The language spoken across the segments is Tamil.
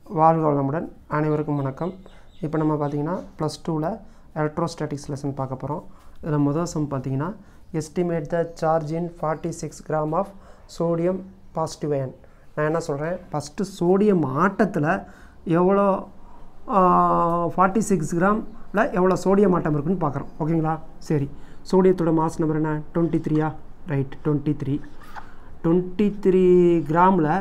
வாழ்க வளமுடன் அனைவருக்கும் வணக்கம் இப்போ நம்ம பார்த்தீங்கன்னா ப்ளஸ் டூவில் எலக்ட்ரோஸ்டாட்டிக்ஸ் லெசன் பார்க்க போகிறோம் இதில் முதல் சம் பார்த்தீங்கன்னா estimate the charge in forty six gram of sodium positive ion நான் என்ன சொல்கிறேன் ஃபஸ்ட்டு சோடியம் ஆட்டத்தில் எவ்வளோ ஃபார்ட்டி சிக்ஸ் கிராமில் எவ்வளோ சோடியம் ஆட்டம் இருக்குன்னு பார்க்குறோம் ஓகேங்களா சரி சோடியத்தோட மாஸ் நம்பர் என்ன டுவெண்ட்டி த்ரீயா right twenty three twenty three கிராமில்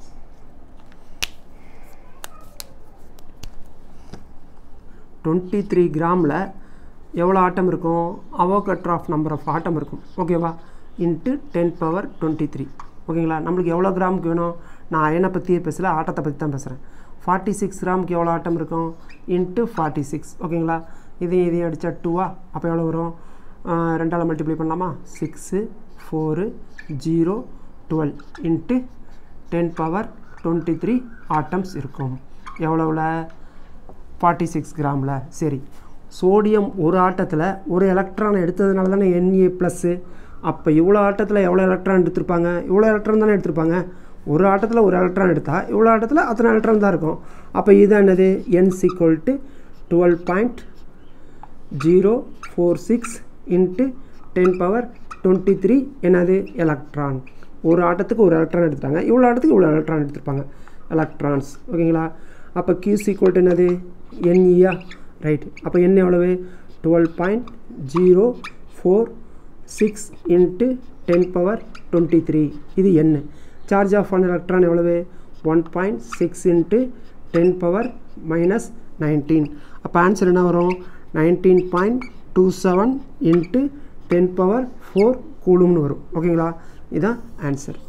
டுவெண்ட்டி த்ரீ கிராமில் எவ்வளோ ஆட்டம் இருக்கும் Avogadro of number of atom இருக்கும் ஓகேவா into ten power twenty three ஓகேங்களா நம்மளுக்கு எவ்வளோ கிராமுக்கு வேணும் நான் அயனை பற்றியே பேசல ஆட்டத்தை பற்றி தான் பேசுகிறேன் ஃபார்ட்டி சிக்ஸ் கிராமுக்கு எவ்வளோ ஆட்டம் இருக்கும் இன்ட்டு ஃபார்ட்டி சிக்ஸ் ஓகேங்களா இதையும் இதையும் அடித்தா டூவா அப்போ எவ்வளோ வரும் ரெண்டால் மல்டிப்ளை பண்ணலாமா six four zero twelve into ten power twenty three atoms இருக்கும் எவ்வளோவில் ஃபார்ட்டி சிக்ஸ் கிராமில் சரி சோடியம் ஒரு ஆட்டத்தில் ஒரு எலக்ட்ரான் எடுத்ததுனால தானே என்ஏ ப்ளஸ்ஸு அப்போ இவ்வளோ ஆட்டத்தில் எவ்வளோ எலக்ட்ரான் எடுத்திருப்பாங்க இவ்வளோ எலக்ட்ரான் தானே எடுத்திருப்பாங்க ஒரு ஆட்டத்தில் ஒரு எலக்ட்ரான் எடுத்தால் இவ்வளோ ஆட்டத்தில் அத்தனை எலக்ட்ரான் தான் இருக்கும் அப்போ இது என்னது என் sequel to twelve point zero four six into ten power twenty three என்னது எலக்ட்ரான் ஒரு ஆட்டத்துக்கு ஒரு எலக்ட்ரான் எடுத்துட்டாங்க இவ்வளோ ஆட்டத்துக்கு இவ்வளோ எலக்ட்ரான் எடுத்திருப்பாங்க எலக்ட்ரான்ஸ் ஓகேங்களா அப்போ கியூ சீக்வல் டு என்னது என்இயா ரைட் அப்போ என்ன எவ்வளவு twelve point zero four six into ten power twenty three இது என்ன சார்ஜ் ஆஃப் ஒன் எலக்ட்ரான் எவ்வளவு one point six into ten power minus nineteen அப்போ ஆன்சர் என்ன வரும் nineteen point two seven into ten power four கூலும்னு வரும் ஓகேங்களா இதுதான் ஆன்சர்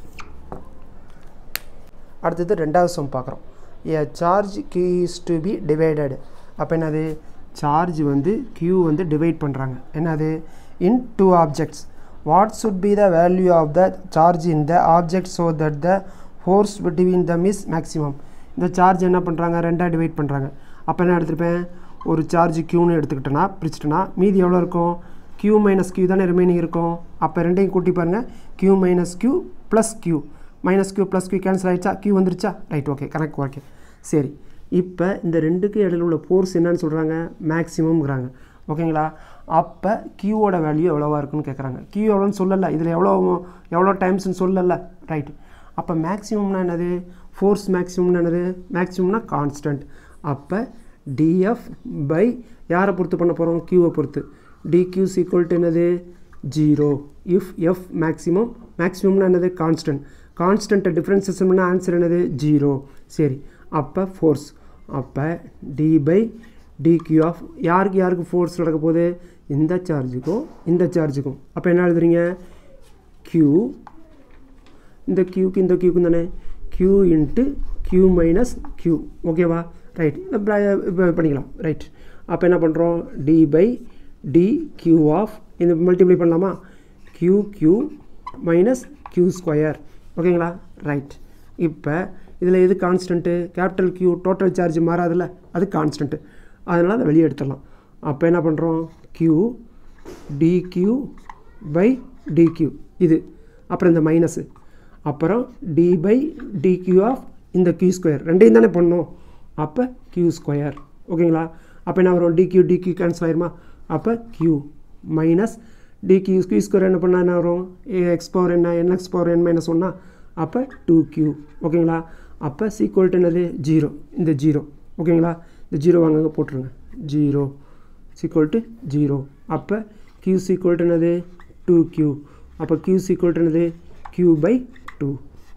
அடுத்தது ரெண்டாவது சம் பார்க்குறோம் a charge Q is to be divided அப்போ என்னது சார்ஜ் வந்து கியூ வந்து டிவைட் பண்ணுறாங்க என்னது in two objects what should be the value of the charge in the object so that the force between the miss maximum இந்த சார்ஜ் என்ன பண்ணுறாங்க ரெண்டாக டிவைட் பண்ணுறாங்க அப்போ என்ன எடுத்துருப்பேன் ஒரு சார்ஜ் க்யூன்னு எடுத்துக்கிட்டேன்னா பிரிச்சிட்டேன்னா மீதி எவ்வளோ இருக்கும் க்யூ மைனஸ் க்யூ தானே ரிமைனிங் இருக்கும் அப்போ ரெண்டையும் கூட்டி பாருங்கள் Q minus Q plus Q minus Q plus Q cancel ஆகிடுச்சா க்யூ வந்துருச்சா ரைட் ஓகே கரெக்ட் ஓகே சரி இப்போ இந்த ரெண்டுக்கு இடையில உள்ள ஃபோர்ஸ் என்னன்னு சொல்கிறாங்க மேக்ஸிமம்ங்கிறாங்க ஓகேங்களா அப்போ கியூவோட வேல்யூ எவ்வளோவா இருக்குன்னு கேட்குறாங்க கியூ எவ்வளோன்னு சொல்லலை இதில் எவ்வளோ எவ்வளோ டைம்ஸ்னு சொல்லலை ரைட்டு அப்போ மேக்ஸிமம்னா என்னது ஃபோர்ஸ் மேக்ஸிமம்னா என்னது மேக்ஸிமம்னா கான்ஸ்டன்ட் அப்போ டிஎஃப் பை யாரை பொறுத்து பண்ண போகிறோம் கியூவை பொறுத்து டிக்யூஸ் ஈக்குவல் டு என்னது ஜீரோ இஃப் எஃப் மேக்ஸிமம் மேக்ஸிமம்னா என்னது கான்ஸ்டன்ட் கான்ஸ்டன்ட்டை டிஃப்ரென்சஸ் பண்ணால் ஆன்சர் என்னது ஜீரோ சரி அப்போ ஃபோர்ஸ் அப்போ டி பை டிக்யூ ஆஃப் யாருக்கு யாருக்கு ஃபோர்ஸ் நடக்க போகுது இந்த சார்ஜுக்கும் இந்த சார்ஜுக்கும் அப்போ என்ன எழுதுறீங்க க்யூ இந்த க்யூக்கு இந்த க்யூக்கும் தானே Q into Q minus Q ஓகேவா ரைட் இப்போ பண்ணிக்கலாம் ரைட் அப்போ என்ன பண்ணுறோம் D by D Q of இந்த மல்டிப்ளை பண்ணலாமா Q Q minus Q square ஓகேங்களா ரைட் இப்போ இதில் எது constant capital Q total charge மாறாதுல்ல அது கான்ஸ்டன்ட்டு அதனால் அதை வெளியே எடுத்துடலாம் அப்போ என்ன பண்ணுறோம் க்யூ டிக்யூ பை டிக்யூ இது அப்புறம் இந்த மைனஸு அப்புறம் டி பை டிக்யூ ஆஃப் இந்த க்யூ ஸ்கொயர் ரெண்டையும் தானே பண்ணோம் அப்போ க்யூ ஸ்கொயர் ஓகேங்களா அப்போ என்ன வரும் டிக்யூ டிக்யூ கேன்சல் ஆயிருமா அப்போ Q minus DQ Q square என்ன பண்ணால் என்ன வரும் எக்ஸ் பவர் என்ன என்எக்ஸ் பவர் என் மைனஸ் ஒன்னா அப்போ டூ க்யூ ஓகேங்களா அப்போ சீக்குவல் டு என்னது ஜீரோ இந்த ஜீரோ ஓகேங்களா இந்த ஜீரோ வாங்க போட்டுருங்க ஜீரோ சீக்குவல் டு ஜீரோ அப்போ க்யூ சீக்குவல் டு என்னது டூ க்யூ அப்போ க்யூ சீக்குவல் டு என்னது க்யூ பை டூ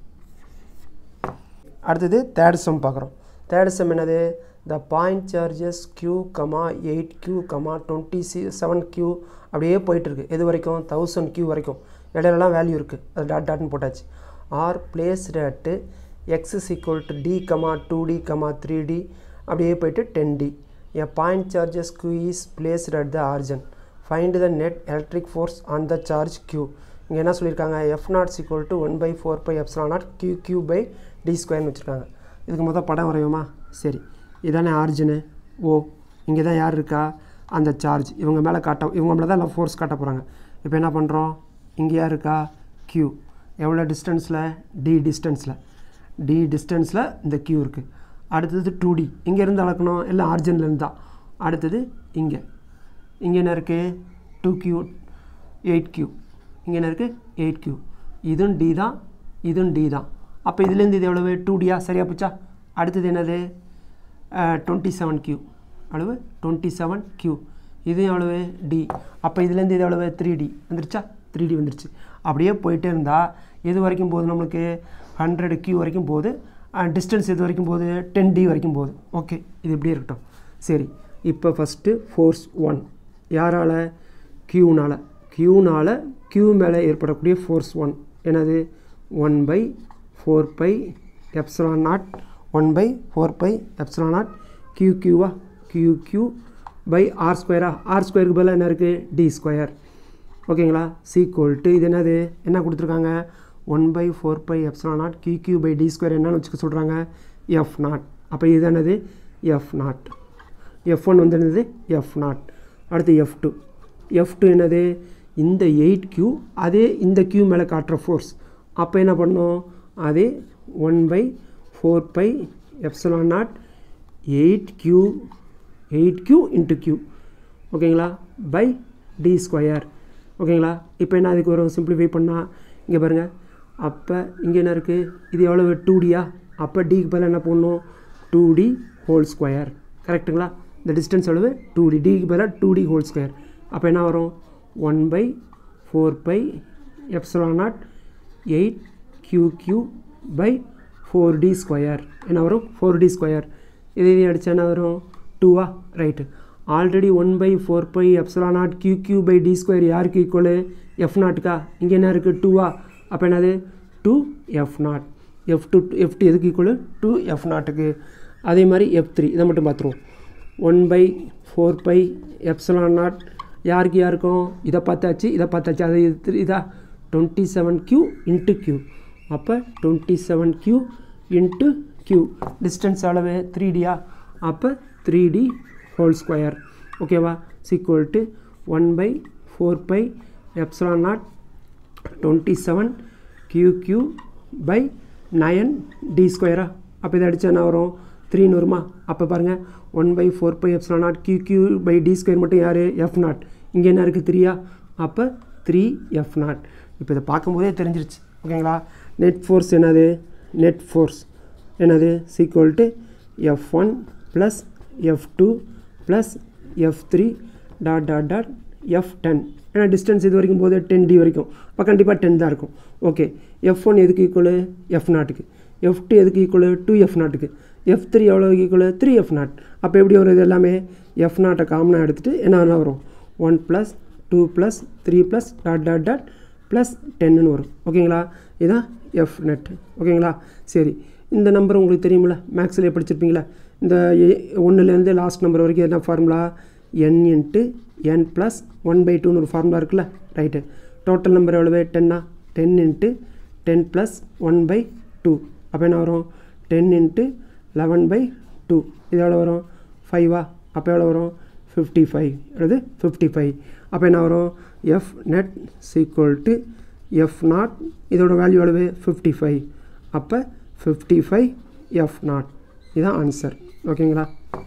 அடுத்தது தேர்ட் சம் பார்க்குறோம் தேர்ட் சம் என்னது the point charges Q comma eight Q comma twenty C seven Q அப்படியே போயிட்டுருக்கு எது வரைக்கும் தௌசண்ட் க்யூ வரைக்கும் இடையிலலாம் வேல்யூ இருக்குது அது டாட் டாட்னு போட்டாச்சு are placed at X is equal to D comma two D comma three D அப்படியே போயிட்டு ten D a point charges Q is placed at the origin find the net electric force on the charge Q இங்கே என்ன சொல்லியிருக்காங்க F naught equal to one by four pi epsilon naught Q Q by D ஸ்கொயர்னு வச்சுருக்காங்க இதுக்கு மொதல் படம் வரையுமா சரி இதானே ஆர்ஜினு ஓ இங்கே தான் யார் இருக்கா அந்த சார்ஜ் இவங்க மேலே காட்ட இவங்க மேலே தான் எல்லாம் ஃபோர்ஸ் காட்ட போகிறாங்க இப்போ என்ன பண்ணுறோம் இங்கே யார் இருக்கா க்யூ எவ்வளோ டிஸ்டன்ஸில் டி டிஸ்டன்ஸில் டி டிஸ்டன்ஸில் இந்த க்யூ இருக்குது அடுத்தது டூ டி இங்கேருந்து அளக்கணும் எல்லாம் ஆர்ஜின்லேருந்து தான் அடுத்தது இங்கே இங்கே என்ன இருக்குது டூ கியூ எயிட் கியூ இங்கே என்ன இருக்குது எயிட் கியூ இதுவும் டி தான் இதுவும் டி தான் அப்போ இதுலேருந்து இது எவ்வளவு டூ டியா சரியா போச்சா அடுத்தது என்னது டுவெண்ட்டி செவன் கியூ அளவு டுவெண்ட்டி செவன் கியூ இது எவ்வளவு டி அப்போ இதுலேருந்து இது எவ்வளவு த்ரீ டி வந்துருச்சா த்ரீ டி வந்துருச்சு அப்படியே போயிட்டே இருந்தால் எது வரைக்கும் போகுது நம்மளுக்கு ஹண்ட்ரட் கியூ வரைக்கும் போகுது டிஸ்டன்ஸ் எது வரைக்கும் போகுது டென் டி வரைக்கும் போகுது ஓகே இது இப்படியே இருக்கட்டும் சரி இப்போ ஃபஸ்ட்டு ஃபோர்ஸ் ஒன் யாரால் க்யூனால் க்யூனால் க்யூ மேலே ஏற்படக்கூடிய ஃபோர்ஸ் ஒன் என்னது one by four by epsilon naught one by four by epsilon naught Q கியூவா கியூ கியூ பை ஆர் ஸ்கொயரா ஆர் ஸ்கொயருக்கு பதிலாக என்ன இருக்குது டி ஸ்கொயர் ஓகேங்களா சீக்வல் டு இது என்னது என்ன கொடுத்துருக்காங்க one by four by epsilon naught Q Q by D square என்னன்னு வச்சுக்க சொல்கிறாங்க எஃப் நாட் அப்போ இது என்னது எஃப் நாட் எஃப் ஒன் வந்து என்னது எஃப் நாட் அடுத்து எஃப் டூ எஃப் டூ என்னது இந்த எயிட் கியூ அதே இந்த கியூ மேலே காட்டுற ஃபோர்ஸ் அப்போ என்ன பண்ணோம் அதே one by four by epsilon naught eight Q eight Q into Q ஓகேங்களா பை டி ஸ்கொயர் ஓகேங்களா இப்போ என்ன அதுக்கு வரும் சிம்பிளிஃபை பண்ணால் இங்கே பாருங்கள் அப்போ இங்கே என்ன இருக்குது இது எவ்வளவு டூ டியா அப்போ டிக்கு பதிலாக என்ன போடணும் டூ டி ஹோல் ஸ்கொயர் கரெக்ட்டுங்களா இந்த டிஸ்டன்ஸ் எவ்வளவு டூ டி டிக்கு பதிலாக டூ டி ஹோல் ஸ்கொயர் அப்போ என்ன வரும் one by four by epsilon naught eight Q Q by four D square என்ன வரும் ஃபோர் டி ஸ்கொயர் இது இது அடித்தா என்ன வரும் டூவா right already one by four by epsilon naught Q Q by D square யாருக்கு ஈக்குவலு எஃப் நாட்டுக்கா இங்கே என்ன இருக்குது டூவா அப்போ என்னது two F naught F two F two எதுக்கு ஈக்குவலு டூ எஃப் நாட்டுக்கு அதே மாதிரி எஃப் த்ரீ இதை மட்டும் பார்த்துருவோம் one by four by epsilon naught யாருக்கு யாருக்கும் இதை பார்த்தாச்சு இதை பார்த்தாச்சு அது இது இதா twenty seven Q into Q அப்போ twenty seven Q into Q distance அளவு த்ரீ டியா அப்போ த்ரீ டி ஹோல் ஸ்கொயர் ஓகேவா is equal to one by four by epsilon naught twenty seven Q Q by nine D ஸ்கொயரா அப்போ இதை அடித்தா என்ன வரும் த்ரீன்னு வருமா அப்போ பாருங்கள் one by four by epsilon naught Q Q by D square மட்டும் யார் எஃப் நாட் இங்கே என்ன இருக்குது த்ரீயா அப்போ த்ரீ எஃப் நாட் இப்போ இதை பார்க்கும்போதே தெரிஞ்சிருச்சு ஓகேங்களா நெட் ஃபோர்ஸ் என்னது நெட் ஃபோர்ஸ் என்னது is equal to F one plus F two plus F three dot dot dot F ten ஏன்னா டிஸ்டன்ஸ் இது வரைக்கும் போது டென் டி வரைக்கும் அப்போ கண்டிப்பாக டென் தான் இருக்கும் ஓகே எஃப் ஒன் எதுக்கு ஈக்குவலு எஃப் நாட்டுக்கு எஃப் டூ எதுக்கு ஈக்குவலு டூ எஃப் நாட்டுக்கு எஃப் த்ரீ எவ்வளோ ஈக்குவலு த்ரீ எஃப் நாட் அப்போ எப்படி வரும் இது எல்லாமே எஃப் நாட்டை காமனாக எடுத்துகிட்டு என்ன வரும் one plus two plus three plus dot dot dot plus டென்னு வரும் ஓகேங்களா இதான் எஃப் நெட் ஓகேங்களா சரி இந்த நம்பர் உங்களுக்கு தெரியுமில்ல மேக்ஸில் படிச்சிருப்பீங்களா இந்த ஒன்றுலேருந்து லாஸ்ட் நம்பர் வரைக்கும் என்ன formula N into N plus one by டூன்னு ஒரு ஃபார்முலா இருக்குல்ல ரைட்டு டோட்டல் நம்பர் எவ்வளவு டென்னா ten into ten plus one by two அப்போ என்ன வரும் ten into eleven by two இது எவ்வளோ வரும் ஃபைவா அப்போ எவ்வளோ வரும் ஃபிஃப்டி ஃபைவ் அல்லது ஃபிஃப்டி ஃபைவ் அப்போ என்ன வரும் F net is equal to F naught இதோட வேல்யூ எவ்வளவு ஃபிஃப்டி ஃபைவ் அப்போ ஃபிஃப்டி ஃபைவ் எஃப் நாட் இதுதான் ஆன்சர் ஓகேங்களா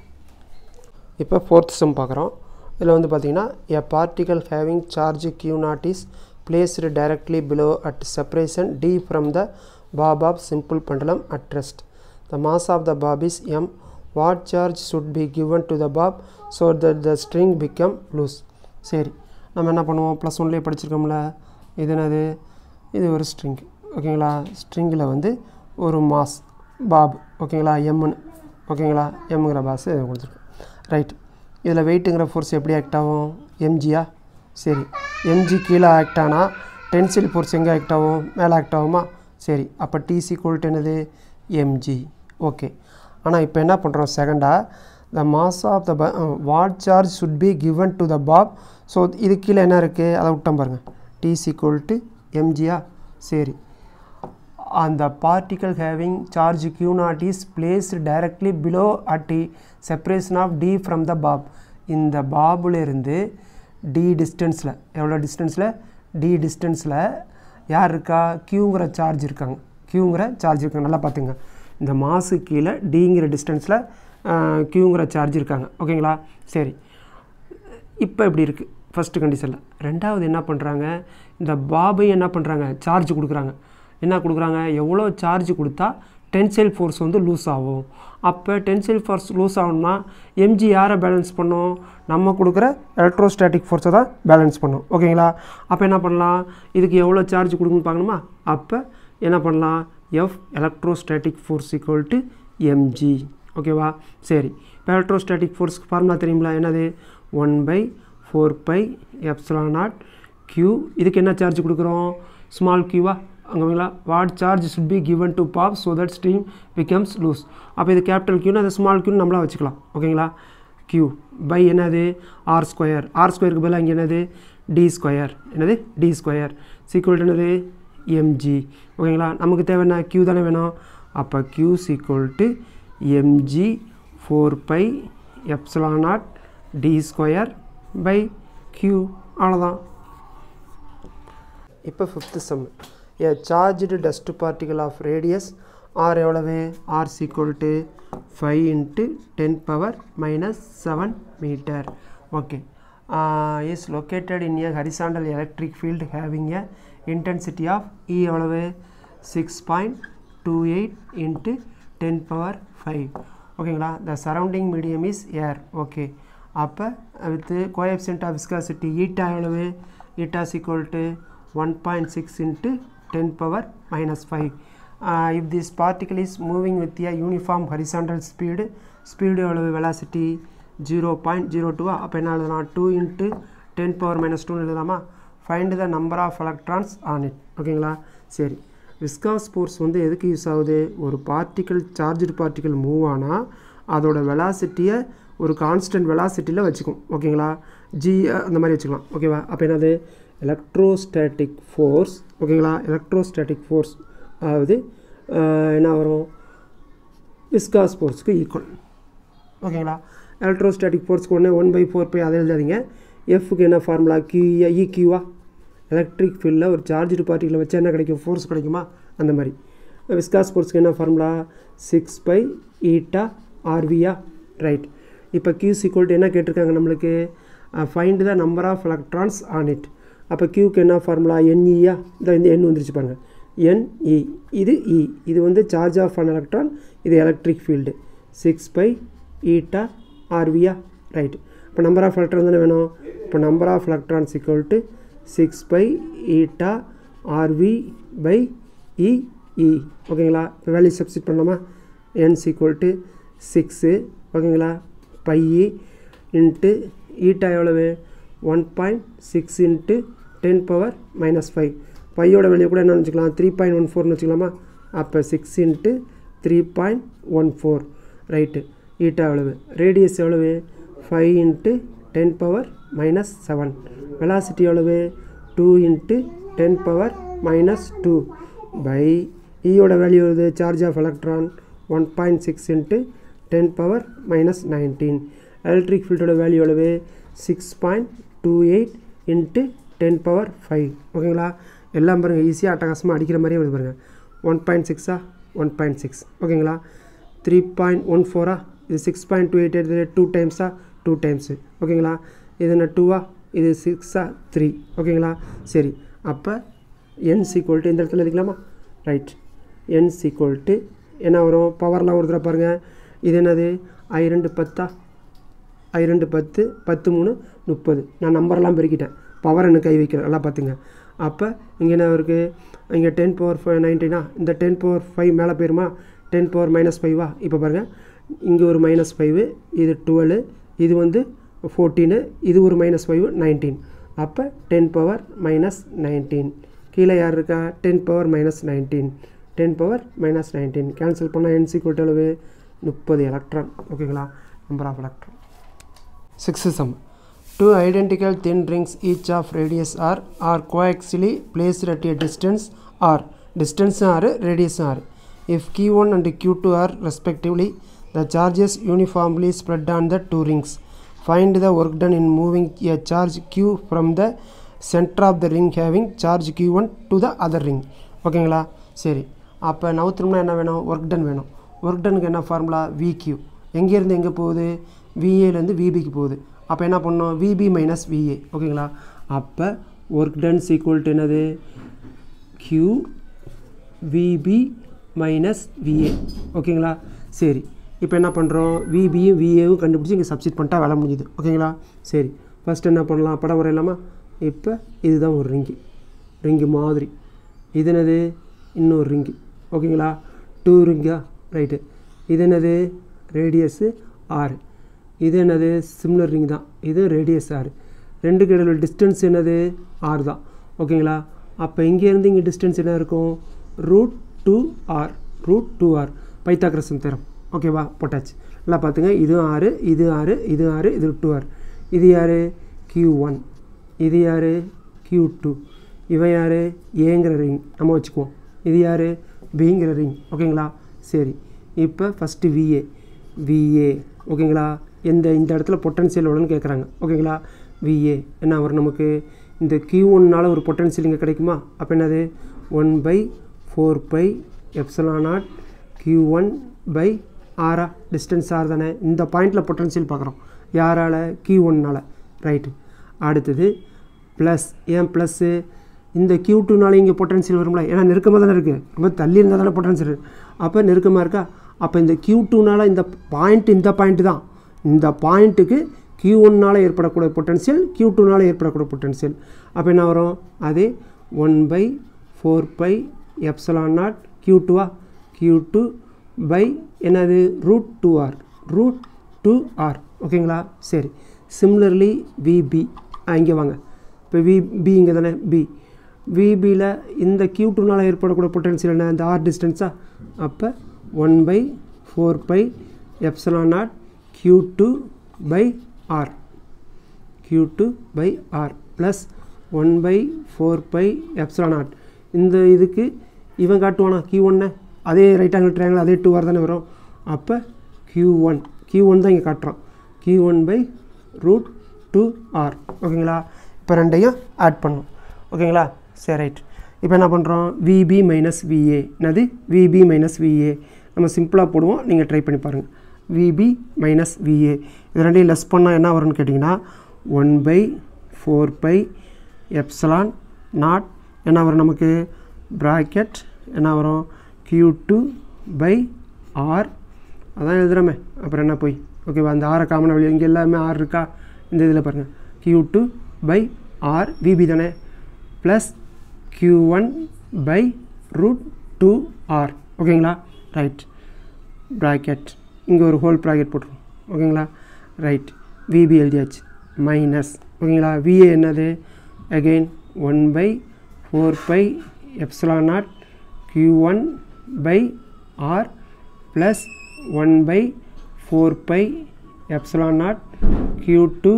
இப்போ ஃபோர்த் சம் பார்க்குறோம் இதில் வந்து பார்த்தீங்கன்னா a particle having charge Q naught is placed directly below at separation D from the bob of simple pendulum at rest the mass of the bob is M what charge should be given to the bob so that the string become loose சரி நம்ம என்ன பண்ணுவோம் ப்ளஸ் ஒன்லேயே படிச்சிருக்கோம்ல இது என்னது இது ஒரு ஸ்ட்ரிங் ஓகேங்களா ஸ்ட்ரிங்கில் வந்து ஒரு மாஸ் பாப் ஓகேங்களா எம்னு ஓகேங்களா எம்ங்கிற பாஸ் கொடுத்துருக்கோம் ரைட் இதில் வெயிட்டுங்கிற ஃபோர்ஸ் எப்படி ஆக்ட் ஆகும் எம்ஜியா சரி எம்ஜி கீழே ஆக்ட் ஆனால் டென்சில் ஃபோர்ஸ் எங்கே ஆக்ட் ஆகும் மேலே ஆக்ட் ஆகுமா சரி அப்போ டிசி கோல்ட் என்னது எம்ஜி ஓகே ஆனால் இப்போ என்ன பண்ணுறோம் செகண்டாக the mass of the what charge should be given to the bob so இது கீழே என்ன இருக்குது அதை விட்டோம் பாருங்கள் டிசி கோல்ட்டு எம்ஜியா சரி அந்த particle having charge q naught is placed directly below at separation of D from the bob இந்த பாபுலேருந்து டி டிஸ்டன்ஸில் எவ்வளோ டிஸ்டன்ஸில் டி டிஸ்டன்ஸில் யார் இருக்கா க்யூங்கிற சார்ஜ் இருக்காங்க க்யூங்கிற சார்ஜ் இருக்காங்க நல்லா பார்த்துங்க இந்த மாசு கீழே டிங்கிற டிஸ்டன்ஸில் க்யூங்கிற சார்ஜ் இருக்காங்க ஓகேங்களா சரி இப்போ எப்படி இருக்குது ஃபஸ்ட்டு கண்டிஷனில் ரெண்டாவது என்ன பண்ணுறாங்க இந்த பாபை என்ன பண்ணுறாங்க சார்ஜ் கொடுக்குறாங்க என்ன கொடுக்குறாங்க எவ்வளோ சார்ஜ் கொடுத்தா டென்சைல் ஃபோர்ஸ் வந்து லூஸ் ஆகும் அப்போ டென்சைல் ஃபோர்ஸ் லூஸ் ஆகணும்னா எம்ஜி யாரை பேலன்ஸ் பண்ணும் நம்ம கொடுக்குற எலக்ட்ரோஸ்டாட்டிக் ஃபோர்ஸை தான் பேலன்ஸ் பண்ணும் ஓகேங்களா அப்போ என்ன பண்ணலாம் இதுக்கு எவ்வளோ சார்ஜ் கொடுக்குன்னு பார்க்கணுமா அப்போ என்ன பண்ணலாம் F electrostatic force equal to MG ஓகேவா சரி இப்போ எலக்ட்ரோஸ்டாட்டிக் ஃபோர்ஸ்க்கு ஃபார்முலா தெரியுங்களா என்னது one by four by epsilon naught Q இதுக்கு என்ன சார்ஜ் கொடுக்குறோம் ஸ்மால் க்யூவா அங்கேங்களா what charge should be given to bob so that stream becomes loose அப்போ இது கேபிட்டல் க்யூன்னு அது ஸ்மால் க்யூன்னு நம்மளா வச்சுக்கலாம் ஓகேங்களா க்யூ பை என்னது ஆர் ஸ்கொயர் ஆர் ஸ்கொயருக்கு பதிலாக இங்கே என்னது டி ஸ்கொயர் என்னது டி ஸ்கொயர் சீக்குவல் என்னது எம்ஜி ஓகேங்களா நமக்கு தேவை என்ன க்யூ தானே வேணும் அப்போ Q is equal to MG four by epsilon naught D square by Q அவ்வளோதான் இப்போ fifth sum a charged dust particle of radius R எவ்வளவு R is equal to five into ten power minus seven metre okay is located in a horizontal electric field having a intensity of E எவ்வளவு six point two eight into ten power five ஓகேங்களா the surrounding medium is air okay அப்போ with coefficient of viscosity eta எவ்வளவு eta is equal to one point six into ten power minus five if this particle is moving with a uniform horizontal speed speed எவ்வளவு வெலாசிட்டி ஜீரோ பாயிண்ட் ஜீரோ டூவா அப்போ என்ன எழுதலாம் two into ten power minus டூன்னு எழுதலாமா find the number of electrons on it ஓகேங்களா சரி விஸ்காஸ் ஃபோர்ஸ் வந்து எதுக்கு யூஸ் ஆகுது ஒரு பார்ட்டிக்கல் சார்ஜ்டு பார்ட்டிக்கல் மூவ் ஆனால் அதோட வெலாசிட்டியை ஒரு கான்ஸ்டன்ட் வெலாசிட்டியில் வச்சுக்கும் ஓகேங்களா ஜி அந்த மாதிரி வச்சுக்கலாம் ஓகேவா அப்போ என்னது எலக்ட்ரோஸ்டாட்டிக் ஃபோர்ஸ் ஓகேங்களா எலக்ட்ரோஸ்டாட்டிக் ஃபோர்ஸ் அதாவது என்ன வரும் விஸ்காஸ் ஃபோர்ஸ்க்கு ஈக்குவல் ஓகேங்களா எலக்ட்ரோஸ்டாட்டிக் ஃபோர்ஸ்க்கு ஒன்று ஒன் பை ஃபோர் பை அதை எழுதாதீங்க எஃப்க்கு என்ன ஃபார்முலா கியூ இக்யூவா எலக்ட்ரிக் ஃபீல்டில் ஒரு சார்ஜ் பார்ட்டிகளை வச்சா என்ன கிடைக்கும் ஃபோர்ஸ் கிடைக்குமா அந்த மாதிரி விஸ்காஸ் ஃபோர்ஸ்க்கு என்ன ஃபார்முலா சிக்ஸ் பை ஈட்டா ஆர்வியா ரைட் இப்போ கியூ சீக்வல் என்ன கேட்டிருக்காங்க நம்மளுக்கு find the number of electrons on it அப்போ கியூக்கு என்ன ஃபார்முலா என்இயா இந்த இந்த எண் வந்துருச்சு பாருங்கள் என்இ இது இ இது வந்து சார்ஜ் ஆஃப் அன் எலக்ட்ரான் இது electric field six pi eta ஆர்வியா ரைட் இப்போ நம்பர் ஆஃப் எலக்ட்ரான் தானே வேணும் இப்போ number of electrons equal to six pi eta RV by EE ஓகேங்களா இப்போ வேல்யூ சப்ஸ்டிட் பண்ணலாமா என் சீக்குவல் டு சிக்ஸு ஓகேங்களா பையி இன்ட்டு ஈட்டா எவ்வளவு one point six into ten power minus five பையோட வெளியே கூட என்ன வச்சுக்கலாம் த்ரீ பாயிண்ட் ஒன் ஃபோர்னு வச்சுக்கலாமா அப்போ six into three point one four right ஈட்டா எவ்வளவு ரேடியஸ் எவ்வளவு five into ten power minus seven velocity எவ்வளவு two into ten power minus two by ஈயோட வேல்யூ எவ்வளவு charge of electron one point six into ten power minus nineteen electric ஃபீல்டோட வேல்யூ எவ்வளவு six point two eight into ten power five ஓகேங்களா எல்லாம் பாருங்கள் ஈஸியாக அட்டகாசமாக அடிக்கிற மாதிரியே வருது பாருங்கள் ஒன் பாயிண்ட் சிக்ஸா ஒன் பாயிண்ட் சிக்ஸ் ஓகேங்களா த்ரீ பாயிண்ட் ஒன் ஃபோரா இது சிக்ஸ் பாயிண்ட் டூ எயிட் எடுத்து டூ டைம்ஸா டூ டைம்ஸு ஓகேங்களா இது என்ன டூவா இது சிக்ஸா த்ரீ ஓகேங்களா சரி அப்போ என் சீக்வல் டு இந்த இடத்துல எழுதிக்கலாமா ரைட் என் சீக்வல் டு என்ன வரும் பவர்லாம் ஒரு தடவை பாருங்கள் இது என்னது ஐ ரெண்டு பத்தா ஐ ரெண்டு பத்து பத்து மூணு முப்பது நான் நம்பர்லாம் பெருக்கிட்டேன் பவர் எனக்கு கை வைக்கிறேன் நல்லா பார்த்துங்க அப்போ இங்கே என்ன இருக்குது இங்கே டென் பவர் ஃபைவ் நைன்டீனா இந்த டென் பவர் ஃபைவ் மேலே போயிருமா டென் பவர் மைனஸ் ஃபைவா இப்போ பாருங்கள் இங்கே ஒரு மைனஸ் ஃபைவு இது டுவெலு இது வந்து ஃபோர்டீனு இது ஒரு மைனஸ் ஃபைவ் நைன்டீன் அப்போ டென் பவர் மைனஸ் நைன்டீன் கீழே யார் இருக்கா ten power minus nineteen ten power minus nineteen cancel பண்ணால் என்சி அளவு முப்பது எலக்ட்ரான் ஓகேங்களா number of electron sixth sum Two identical thin rings each of radius r are coaxially placed at a distance r. Distance r, radius r. If q1 and q2 are respectively, the charges uniformly spread on the two rings. Find the work done in moving a charge q from the center of the ring having charge q1 to the other ring. ஓகேங்களா சரி அப்போ நவுத்துறோம்னா என்ன வேணும் ஒர்க் டன் வேணும் ஒர்க் டனுக்கு என்ன ஃபார்முலா விக்யூ எங்கேருந்து எங்கே போகுது விஏலேருந்து விபிக்கு போகுது அப்போ என்ன பண்ணோம் விபி மைனஸ் விஏ ஓகேங்களா அப்போ ஒர்க் டன்ஸ் ஈக்குவல் டு என்னது க்யூ விபி மைனஸ் விஏ ஓகேங்களா சரி இப்போ என்ன பண்ணுறோம் விபியும் விஏவும் கண்டுபிடிச்சி இங்கே சப்ஸ்டிட் பண்ணிட்டா வேலை முடிஞ்சுது ஓகேங்களா சரி ஃபஸ்ட் என்ன பண்ணலாம் படம் வரையலாமா இப்போ இதுதான் ஒரு ரிங்கு ரிங்கு மாதிரி இது என்னது இன்னொரு ரிங்கு ஓகேங்களா டூ ரிங்கா ரைட்டு இது என்னது ரேடியஸு ஆறு இது என்னது சிம்லர் ரிங் தான் இது ரேடியஸ் ஆறு ரெண்டுக்கு இடையில டிஸ்டன்ஸ் என்னது ஆறு தான் ஓகேங்களா அப்போ இங்கேருந்து இங்கே டிஸ்டன்ஸ் என்ன இருக்கும் root two R root two R Pythagoras theorem ஓகேவா போட்டாச்சு நல்லா பார்த்துங்க இது ஆறு இது ஆறு இது ஆறு இது டூ ஆர் இது யார் கியூ ஒன் இது யார் கியூ டூ இவன் யார் ஏங்கிற ரிங் நம்ம வச்சுக்குவோம் இது யார் பிங்கிற ரிங் ஓகேங்களா சரி இப்போ ஃபஸ்ட்டு விஏ விஏ ஓகேங்களா எந்த இந்த இடத்துல பொட்டன்சியல் எவ்வளோன்னு கேட்குறாங்க ஓகேங்களா விஏ என்ன வரும் நமக்கு இந்த கியூ ஒன்னால் ஒரு பொட்டன்சியல் இங்கே கிடைக்குமா அப்போ என்னது one by four by epsilon naught Q one by ஆரா டிஸ்டன்ஸ் ஆர் தானே இந்த பாயிண்டில் பொட்டன்சியல் பார்க்குறோம் யாரால் கியூ ஒன்னால் ரைட்டு அடுத்தது ப்ளஸ் ஏன் ப்ளஸ்ஸு இந்த கியூ டூனால இங்கே பொட்டன்சியல் வரும்ல ஏன்னா நெருக்கமாக தானே இருக்குது ரொம்ப தள்ளி இருந்தால் தானே பொட்டன்சியல் அப்போ நெருக்கமாக இருக்கா அப்போ இந்த கியூ டூனால் இந்த பாயிண்ட் இந்த பாயிண்ட் தான் இந்த பாயிண்ட்டுக்கு கியூ ஒன்னால் ஏற்படக்கூடிய பொட்டன்சியல் கியூ டூனால் ஏற்படக்கூடிய பொட்டன்சியல் அப்போ என்ன வரும் அதே one by four by epsilon naught Q டூவா கியூ டூ பை என்னது root two R root two R ஓகேங்களா சரி சிம்லர்லி விபி இங்கே வாங்க இப்போ விபி இங்கே தானே பி விபியில் இந்த கியூ டூனால் ஏற்படக்கூடிய பொட்டன்சியல் என்ன இந்த ஆர் டிஸ்டன்ஸா அப்போ one by four by epsilon naught Q two by R Q two by R plus one by four by epsilon naught இந்த இதுக்கு இவன் காட்டுவானா கியூ ஒன்னை அதே ரைட் ஆங்கிள் ட்ரையாங்கிள் அதே டூ ஆர் தானே வரும் அப்போ கியூ ஒன் கியூ ஒன் தான் இங்கே காட்டுறான் Q one by root two R ஓகேங்களா இப்போ ரெண்டையும் ஆட் பண்ணும் ஓகேங்களா சரி ரைட் இப்போ என்ன பண்ணுறோம் விபி மைனஸ் விஏ என்னது விபி மைனஸ் விஏ நம்ம சிம்பிளாக போடுவோம் நீங்கள் ட்ரை பண்ணி பாருங்கள் விபி மைனஸ் விஏ இது ரெண்டையும் லெஸ் பண்ணால் என்ன வரும்னு கேட்டிங்கன்னா one by four by epsilon naught என்ன வரும் நமக்கு ப்ராக்கெட் என்ன வரும் கியூ டூ பை ஆர் அதான் எழுதுகிறோமே அப்புறம் என்ன போய் ஓகேவா அந்த ஆரை காமன் வழி இங்கே எல்லாமே ஆர் இருக்கா இந்த இதில் பாருங்கள் Q two by R VB தானே plus Q one by root two R ஓகேங்களா ரைட் ப்ராக்கெட் இங்கே ஒரு ஹோல் ப்ராக்கெட் போட்டுருவோம் ஓகேங்களா ரைட் விபி எழுதியாச்சு மைனஸ் ஓகேங்களா விஏ என்னது again one by four by epsilon naught Q one by R plus one by four by epsilon naught Q two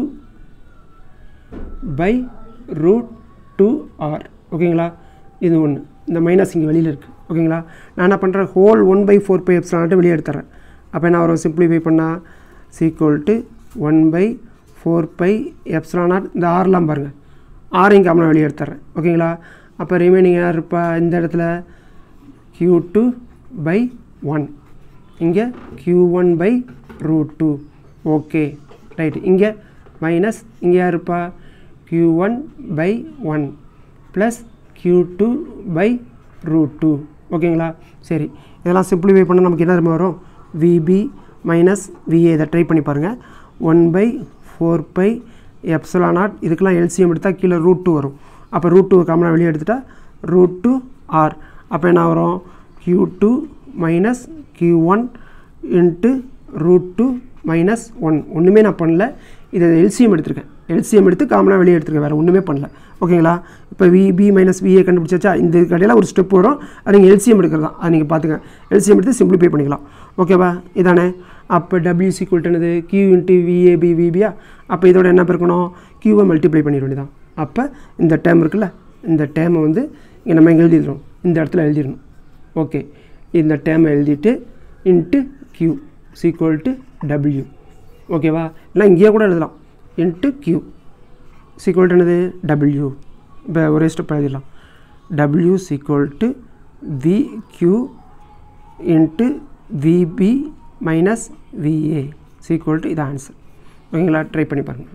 by root two R ஓகேங்களா இது ஒன்று இந்த மைனஸ் இங்கே வெளியில் இருக்குது ஓகேங்களா நான் என்ன பண்ணுறேன் whole one by four by epsilon naught வெளியே எடுத்துறேன் அப்போ என்ன வரும் சிம்பிளிஃபை பண்ணால் is equal to one by four by epsilon naught இந்த ஆர்லாம் பாருங்கள் ஆர் இங்கே காமனாக வெளியே எடுத்துறேன் ஓகேங்களா அப்போ ரிமைனிங் யார் இருப்பா இந்த இடத்துல க்யூ டூ பை ஒன் இங்கே Q one by root two okay right இங்கே மைனஸ் இங்கே யார் இருப்பா Q one by one plus Q two by root two ஓகேங்களா சரி இதெல்லாம் சிம்பிளிஃபை பண்ணால் நமக்கு என்ன தெரியுமா வரும் விபி மைனஸ் விஏ இதை ட்ரை பண்ணி பாருங்கள் one by four by epsilon naught இதுக்கெல்லாம் எல்சிஎம் எடுத்தால் கீழே ரூட் டூ வரும் அப்போ ரூட் டூ காமனாக வெளியே எடுத்துட்டா ரூட் டூ ஆர் அப்போ என்ன வரும் Q two minus Q one into root two minus one ஒன்றுமே நான் பண்ணல இதை எல்சிஎம் எடுத்திருக்கேன் எல்சிஎம் எடுத்து காமனாக வெளியே எடுத்துருக்கேன் வேறு ஒன்றுமே பண்ணல ஓகேங்களா இப்போ விபி மைனஸ் விஏ கண்டுபிடிச்சாச்சா இந்த கடையில் ஒரு ஸ்டெப் வரும் அது நீங்கள் எல்சிஎம் எடுக்கிறது தான் அது நீங்கள் பார்த்துங்க எல்சிஎம் எடுத்து சிம்பிளிஃபை பண்ணிக்கலாம் ஓகேவா இதானே அப்போ டபிள்யூ சீக்குவல் என்னது கியூ இன்ட்டு விஏபி விபியா அப்போ இதோட என்ன இருக்கணும் கியூவை மல்டிப்ளை பண்ணிட வேண்டியதான் அப்போ இந்த டேம் இருக்குல்ல இந்த டேமை வந்து இங்கே நம்ம இங்கே எழுதிடணும் இந்த இடத்துல எழுதிடணும் ஓகே இந்த டேமை எழுதிட்டு into Q is equal to W ஓகேவா இல்லை இங்கேயே கூட எழுதலாம் இன்ட்டு கியூ சீக்குவல் என்னது டபிள்யூ இப்போ ஒரே ஸ்டெப் எழுதிடலாம் W is equal to V Q into VB minus VA is equal to இது ஆன்சர் ஓகேங்களா ட்ரை பண்ணி பாருங்கள்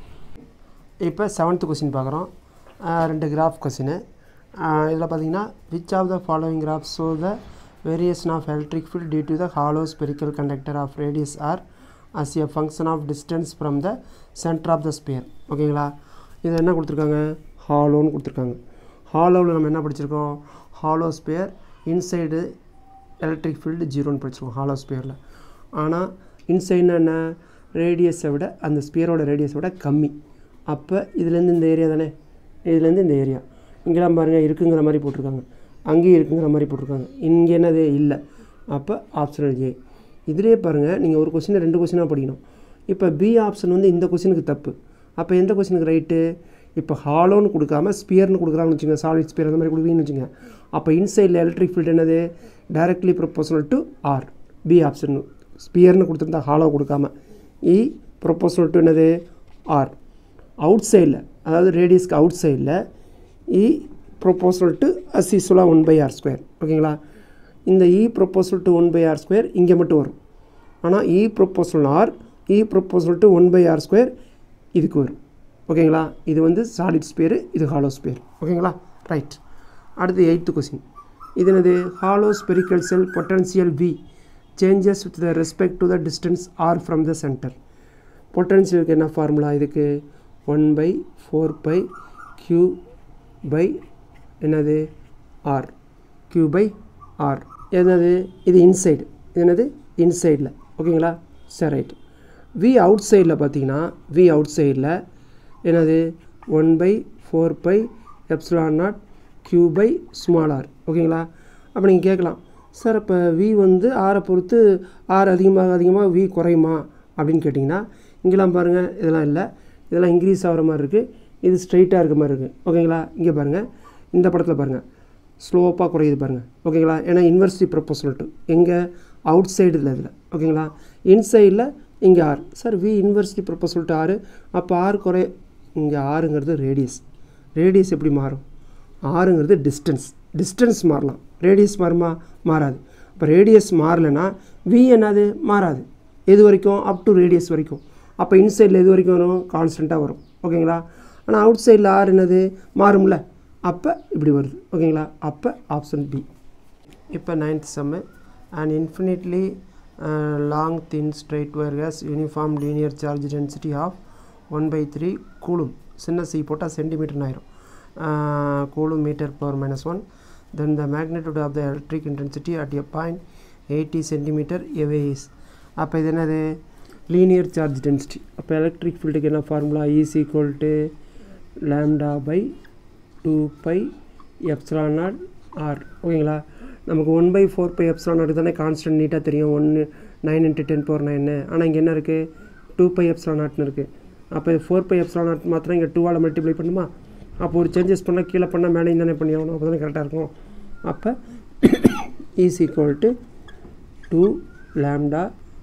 இப்போ செவன்த்து கொஸ்டின் பார்க்குறோம் ரெண்டு கிராஃப் கொஸ்டின் இதில் பார்த்தீங்கன்னா which of the following graph so the variation of electric field due to the hollow spherical conductor of radius R as a function of distance from the centre of the sphere ஓகேங்களா இதில் என்ன கொடுத்துருக்காங்க ஹாலோன்னு கொடுத்துருக்காங்க ஹாலோவில் நம்ம என்ன படிச்சிருக்கோம் hollow sphere inside electric field ஜீரோன்னு படிச்சிருக்கோம் ஹாலோ ஸ்பியரில் ஆனால் இன்சைட்னா என்ன ரேடியஸை விட அந்த ஸ்பியரோட ரேடியஸை விட கம்மி அப்போ இதுலேருந்து இந்த ஏரியா தானே இதுலேருந்து இந்த ஏரியா இங்கெல்லாம் பாருங்கள் இருக்குங்கிற மாதிரி போட்டிருக்காங்க அங்கேயும் இருக்குங்கிற மாதிரி போட்டிருக்காங்க இங்கே என்னது இல்லை அப்போ ஆப்ஷனல் ஏ இதுலேயே பாருங்கள் நீங்கள் ஒரு கொஸ்டினை ரெண்டு கொஸ்டினாக படிக்கணும் இப்போ பி ஆப்ஷன் வந்து இந்த கொஸ்டினுக்கு தப்பு அப்போ எந்த கொஸ்டினுக்கு ரைட்டு இப்போ ஹாலோன்னு கொடுக்காம ஸ்பியர்னு கொடுக்குறாங்கன்னு வச்சுங்க சாலிட் ஸ்பியர் அந்த மாதிரி கொடுக்குறீங்கன்னு வச்சுங்க அப்போ இன்சைடில் எலக்ட்ரிக் ஃபீல்டு என்னது directly proportional to R B option ஸ்பியர்னு கொடுத்துருந்தா ஹாலோ கொடுக்காம இ ப்ரொபோஷனல் டு என்னது ஆர் அவுட் சைடில் அதாவது ரேடியஸ்க்கு அவுட் சைடில் இ ப்ரொபோசல் டு அஸ் ஈஸ்வலாக ஒன் பை ஆர் ஸ்கொயர் ஓகேங்களா இந்த E proportional to one by R square இங்கே மட்டும் வரும் ஆனால் E proportional R E proportional to one by R square இதுக்கு வரும் ஓகேங்களா இது வந்து சாலிட் ஸ்பியர் இது ஹாலோ ஸ்பியர் ஓகேங்களா ரைட் அடுத்து எயித்து கொஸ்டின் இது என்னது hollow spherical shell potential V changes with the respect to the distance R from the centre பொட்டன்சியலுக்கு என்ன ஃபார்முலா இதுக்கு one by four by Q by என்னது ஆர் க்யூ பை ஆர் என்னது இது இன்சைடு இது என்னது இன்சைடில் ஓகேங்களா சரி ரைட் வி அவுட் சைடில் பார்த்தீங்கன்னா வி அவுட் சைடில் என்னது one by four by epsilon naught Q by small R ஓகேங்களா அப்போ நீங்கள் கேட்கலாம் சார் இப்போ வி வந்து ஆரை பொறுத்து ஆர் அதிகமாக அதிகமாக வி குறையுமா அப்படின்னு கேட்டிங்கன்னா இங்கெல்லாம் பாருங்கள் இதெல்லாம் இல்லை இதெல்லாம் இன்க்ரீஸ் ஆகிற மாதிரி இருக்குது இது ஸ்ட்ரைட்டாக இருக்க மாதிரி இருக்குது ஓகேங்களா இங்கே பாருங்கள் இந்த படத்தில் பாருங்கள் ஸ்லோப்பாக குறையுது பாருங்கள் ஓகேங்களா ஏன்னா இன்வெர்சிட்டி ப்ரொப்போசல் டு எங்கே அவுட் சைடு இல்லை இதில் ஓகேங்களா இன்சைடில் இங்கே R sir V inversely proportional to ஆறு அப்போ ஆறு குறை இங்கே ஆறுங்கிறது ரேடியஸ் ரேடியஸ் எப்படி மாறும் ஆறுங்கிறது டிஸ்டன்ஸ் டிஸ்டன்ஸ் மாறலாம் ரேடியஸ் மாறுமா மாறாது இப்போ ரேடியஸ் மாறலைன்னா வி என்னது மாறாது எது வரைக்கும் அப் டு ரேடியஸ் வரைக்கும் அப்போ இன்சைடில் எது வரைக்கும் வரும் கான்ஸ்டண்ட்டாக வரும் ஓகேங்களா ஆனால் அவுட் சைடில் ஆர் என்னது மாறும்ல அப்போ இப்படி வருது ஓகேங்களா அப்போ ஆப்ஷன் பி இப்போ ninth sum and infinitely long thin straight wire has uniform linear charge density of one by three coulomb சின்ன சி போட்டால் சென்டிமீட்டர்னு ஆயிரும் coulomb metre power minus one then the magnitude of the electric intensity at a point eighty centimetre away is அப்போ இது என்னது லீனியர் சார்ஜ் டென்சிட்டி அப்போ எலக்ட்ரிக் ஃபீல்டுக்கு என்ன formula is equal to lambda by two by epsilon naught R ஓகேங்களா நமக்கு one by four by epsilon naught தானே கான்ஸ்டன்ட் நீட்டாக தெரியும் ஒன்று நைன் இன்ட்டு டென் பவர் நைன்னு ஆனால் இங்கே என்ன இருக்குது டூ பை எப்சிலான் நாட்னு இருக்குது அப்போ ஃபோர் பை எப்சிலான் நாட் மாத்திரம் இங்கே டூவால் மல்டிப்ளை பண்ணுமா அப்போ ஒரு சேஞ்சஸ் பண்ணால் கீழே பண்ணால் மேலேயும் தானே பண்ணி ஆகணும் அப்போ தானே கரெக்டாக இருக்கும் அப்போ is equal to two lambda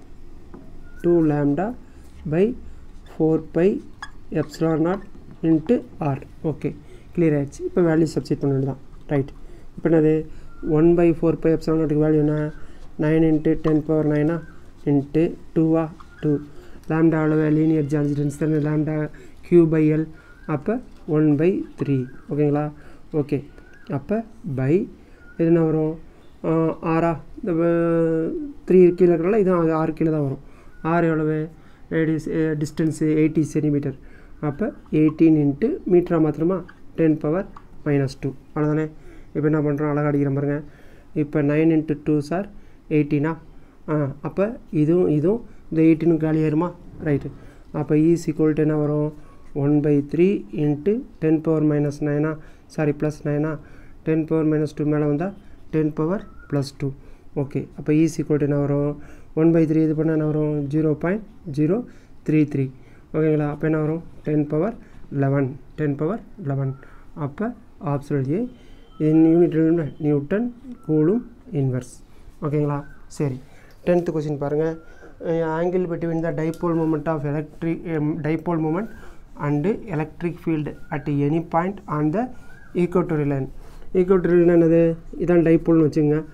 two lambda by four by epsilon naught into R okay clear ஆகிடுச்சு இப்போ வேல்யூ சப்ஸ்டிட் பண்ண தான் ரைட் இப்போ என்னது one by four by epsilon நாட்டுக்கு வேல்யூ என்ன நைன் இன்ட்டு டென் பவர் நைனா இன்ட்டு டூவா டூ லேம்டாவில் linear charge density lambda Q by L அப்போ ஒன் பை த்ரீ ஓகேங்களா ஓகே அப்போ பை இது என்ன வரும் ஆறா இந்த த்ரீ கீழே இருக்கிறனால இதுவும் ஆறு கீழே தான் வரும் ஆறு எவ்வளவு ரேடியஸ் டிஸ்டன்ஸு எயிட்டி சென்டிமீட்டர் அப்போ எயிட்டீன் இன்ட்டு மீட்டராக மாத்திரமா டென் பவர் மைனஸ் டூ அவ்வளோதானே இப்போ என்ன பண்ணுறோம் அழகாக அடிக்கிற பாருங்க இப்போ நைன் இன்ட்டு டூ சார் எயிட்டீனா ஆ அப்போ இதுவும் இதுவும் இந்த எயிட்டீனும் காலி ஆயிருமா ரைட்டு அப்போ ஈஸ் ஈக்குவல் என்ன வரும் one by three into ten power minus நைனா சாரி ப்ளஸ் நைனா டென் பவர் மைனஸ் டூ மேலே வந்தால் ten power plus two okay அப்போ ஈஸ் ஈக்குவல் என்ன வரும் ஒன் பை த்ரீ இது பண்ணால் என்ன வரும் zero point zero three three ஓகேங்களா அப்போ என்ன வரும் ten power eleven ten power eleven அப்போ optional A in unit newton coulomb inverse ஓகேங்களா சரி டென்த்து கொஸ்டின் பாருங்கள் angle between the dipole moment of electric dipole moment and electric field at any point on the equatorial line equatorial என்னது இதான் டைபோல்னு வச்சுங்க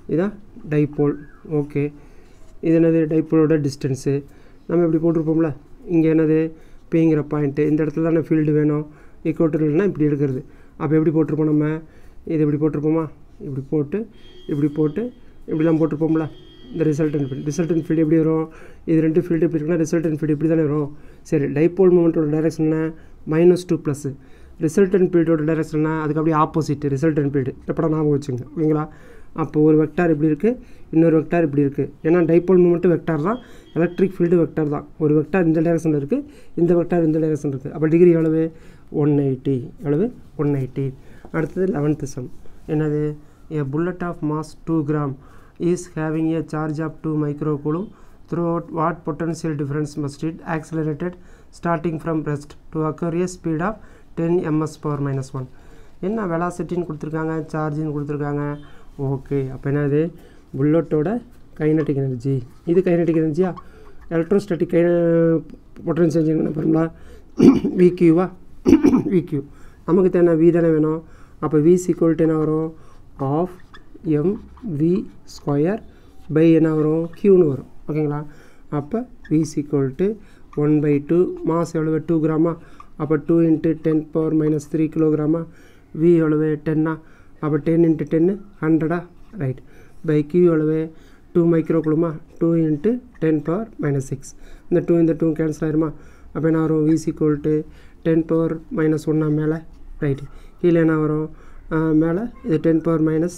இதான் டைபோல் ஓகே இது என்னது டைபோலோட டிஸ்டன்ஸு நம்ம இப்படி போட்டிருப்போம்ல இங்கே என்னது பிங்கிற பாயிண்ட்டு இந்த இடத்துல தானே ஃபீல்டு வேணும் ஈக்குவட்டர்னா இப்படி எடுக்கிறது அப்போ எப்படி போட்டிருப்போம் நம்ம இது இப்படி போட்டிருப்போமா இப்படி போட்டு இப்படி போட்டு இப்படிலாம் போட்டிருப்போம்ல இந்த ரிசல்டன் ஃபீல்டு ரிசல்டன் ஃபீல்டு எப்படி வரும் இது ரெண்டு ஃபீல்டு எப்படி இருக்குன்னா ரிசல்டன் ஃபீல்டு இப்படி தானே வரும் சரி டைபோல் மூமெண்ட்டோட டைரக்ஷன் என்ன மைனஸ் டூ ப்ளஸ்ஸு ரிசல்டன் பீரியடோட டைரக்ஷன் என்ன அதுக்கு அப்படியே ஆப்போசிட் ரிசல்டன் பீரியட் எப்படா ஞாபகம் வச்சுங்க ஓகேங்களா அப்போ ஒரு வெக்டார் இப்படி இருக்குது இன்னொரு வெக்டார் இப்படி இருக்குது ஏன்னா டைபோல் மூமெண்ட்டு வெக்டார் தான் எலக்ட்ரிக் ஃபீல்டு வெக்டார் தான் ஒரு வெக்டார் இந்த டைரக்ஷனில் இருக்குது இந்த வெக்டார் இந்த டைரக்ஷன் இருக்குது அப்போ டிகிரி எவ்வளவு ஒன் எயிட்டி எவ்வளவு ஒன் எயிட்டி அடுத்தது லெவன்த்து சம் என்னது a bullet of mass 2 gram is having a charge of 2 microcoulomb throughout what potential difference must it accelerated starting from rest to occur a speed of 10 ms power minus 1 என்ன வெலாசிட்டின்னு கொடுத்துருக்காங்க சார்ஜின்னு கொடுத்துருக்காங்க ஓகே அப்போ என்னது புல்லட்டோட கைனட்டிக் எனர்ஜி இது கைனட்டிக் எனர்ஜியா எலக்ட்ரோஸ்டாட்டிக் கை பொட்டன்ஷியல் என்ன பாருங்களா விக்யூவா விக்யூ நமக்கு தேவை வி தானே வேணும் அப்போ வி சீக்குவல்ட்டு என்ன வரும் half M V square by என்ன வரும் க்யூன்னு வரும் ஓகேங்களா அப்போ V is equal to one by two mass எவ்வளவு டூ கிராமா அப்போ two into ten power minus three கிலோகிராமா வி எவ்வளவு டென்னா அப்போ டென் இன்ட்டு டென்னு ஹண்ட்ரடா ரைட் பை கியூ எவ்வளவு டூ மைக்ரோ குழுமா two into ten power minus six இந்த டூ இந்த டூ கேன்சல் ஆயிருமா அப்போ என்ன வரும் V is equal to ten power minus ஒன்றா மேலே ரைட்டு கீழே என்ன வரும் மேலே இது ten power minus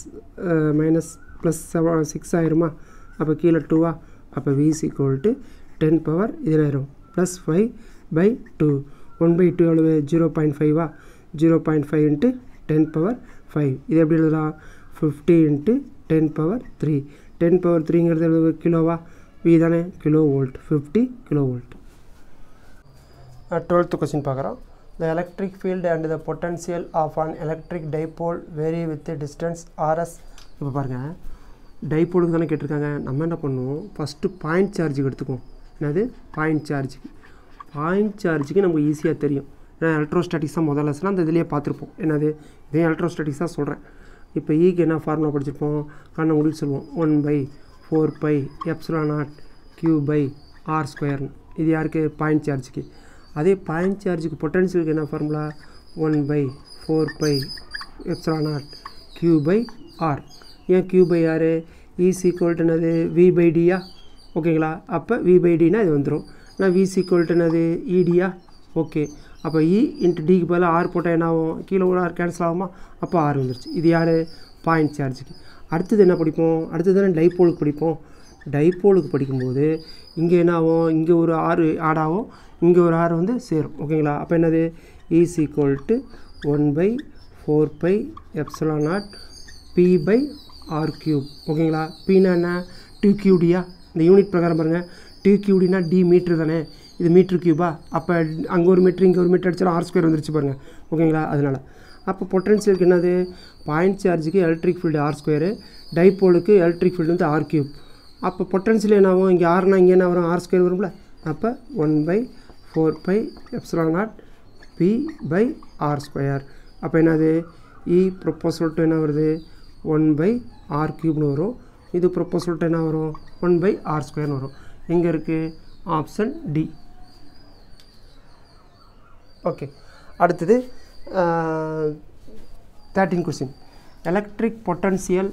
minus plus seven six ஆயிருமா அப்போ கீழே டூவா அப்போ வி ஈக்குவல்ட்டு டென் பவர் இது ஆயிரும் plus five by two one by two எவ்வளவு ஜீரோ பாயிண்ட் ஃபைவா zero point five into ten power five இது எப்படி எழுதலாம் fifty into ten power three ten power த்ரீங்கிறது எவ்வளவு கிலோவா வி தானே kilo volt fifty kilo volt twelfth question பார்க்குறோம் The electric field and the potential of an electric dipole vary with the distance RS இப்போ பாருங்கள் டைப்போலுக்கு தானே கேட்டிருக்காங்க நம்ம என்ன பண்ணுவோம் ஃபஸ்ட்டு பாயிண்ட் சார்ஜுக்கு எடுத்துக்குவோம் என்னது பாயிண்ட் சார்ஜுக்கு பாயிண்ட் சார்ஜுக்கு நமக்கு ஈஸியாக தெரியும் ஏன்னா எலக்ட்ரோஸ்டாட்டிக்ஸ் தான் முதல்ல லெசனாக அந்த இதுலேயே பார்த்துருப்போம் என்னது இதே எலக்ட்ரோஸ்டாட்டிக்ஸ் தான் சொல்கிறேன் இப்போ ஈக்கு என்ன ஃபார்முலா படிச்சிருப்போம் கண்ணை முடிவு சொல்லுவோம் one by four by epsilon naught Q by R ஸ்கொயர்னு இது யாருக்கு பாயிண்ட் சார்ஜுக்கு அதே பாயிண்ட் சார்ஜுக்கு பொட்டன்ஷியலுக்கு என்ன formula one by four by epsilon naught Q by R ஏன் Q by R is equal என்னது வி பை டியா ஓகேங்களா அப்போ வி பை டினா இது வந்துடும் நான் வி ஈக்குவல் என்னது இடியா ஓகே அப்போ இ இன்ட்டு டிக்கு பதிலாக ஆர் போட்டால் என்ன ஆகும் கீழே ஒரு ஆர் கேன்சல் ஆகுமா அப்போ ஆர் வந்துருச்சு இது யார் பாயிண்ட் சார்ஜுக்கு அடுத்தது என்ன படிப்போம் அடுத்தது தானே டைப்போலுக்கு படிப்போம் டைப்போலுக்கு படிக்கும்போது இங்கே என்ன ஆகும் இங்கே ஒரு ஆறு ஆட் ஆகும் இங்கே ஒரு ஆறு வந்து சேரும் ஓகேங்களா அப்போ என்னது is equal to one by four by epsilon naught P by R cube ஓகேங்களா பின்னா என்ன டூ கியூடியா இந்த யூனிட் பிரகாரம் பாருங்கள் டூ கியூடினா டி மீட்ரு தானே இது மீட்ரு கியூபா அப்போ அங்கே ஒரு மீட்ரு இங்கே ஒரு மீட்ரு அடிச்சாலும் ஆர் ஸ்கொயர் வந்துருச்சு பாருங்கள் ஓகேங்களா அதனால் அப்போ பொட்டன்ஷியலுக்கு என்னது பாயிண்ட் சார்ஜுக்கு எலக்ட்ரிக் ஃபீல்டு ஆர் ஸ்கொயரு டைப்போலுக்கு எலக்ட்ரிக் ஃபீல்டு வந்து ஆர் கியூப் அப்போ பொட்டன்ஷியல் என்ன ஆகும் இங்கே ஆறுனா இங்கே என்ன வரும் ஆர் ஸ்கொயர் வரும்ல அப்போ one by four by epsilon naught P by R square அப்போ என்னது இ ப்ரொப்போசல் டு என்ன வருது ஒன் பை ஆர் க்யூப்னு வரும் இது ப்ரொப்போசல் டு என்ன வரும் ஒன் பை ஆர் ஸ்கொயர்னு வரும் எங்கே இருக்குது ஆப்ஷன் டி ஓகே அடுத்தது thirteen question electric potential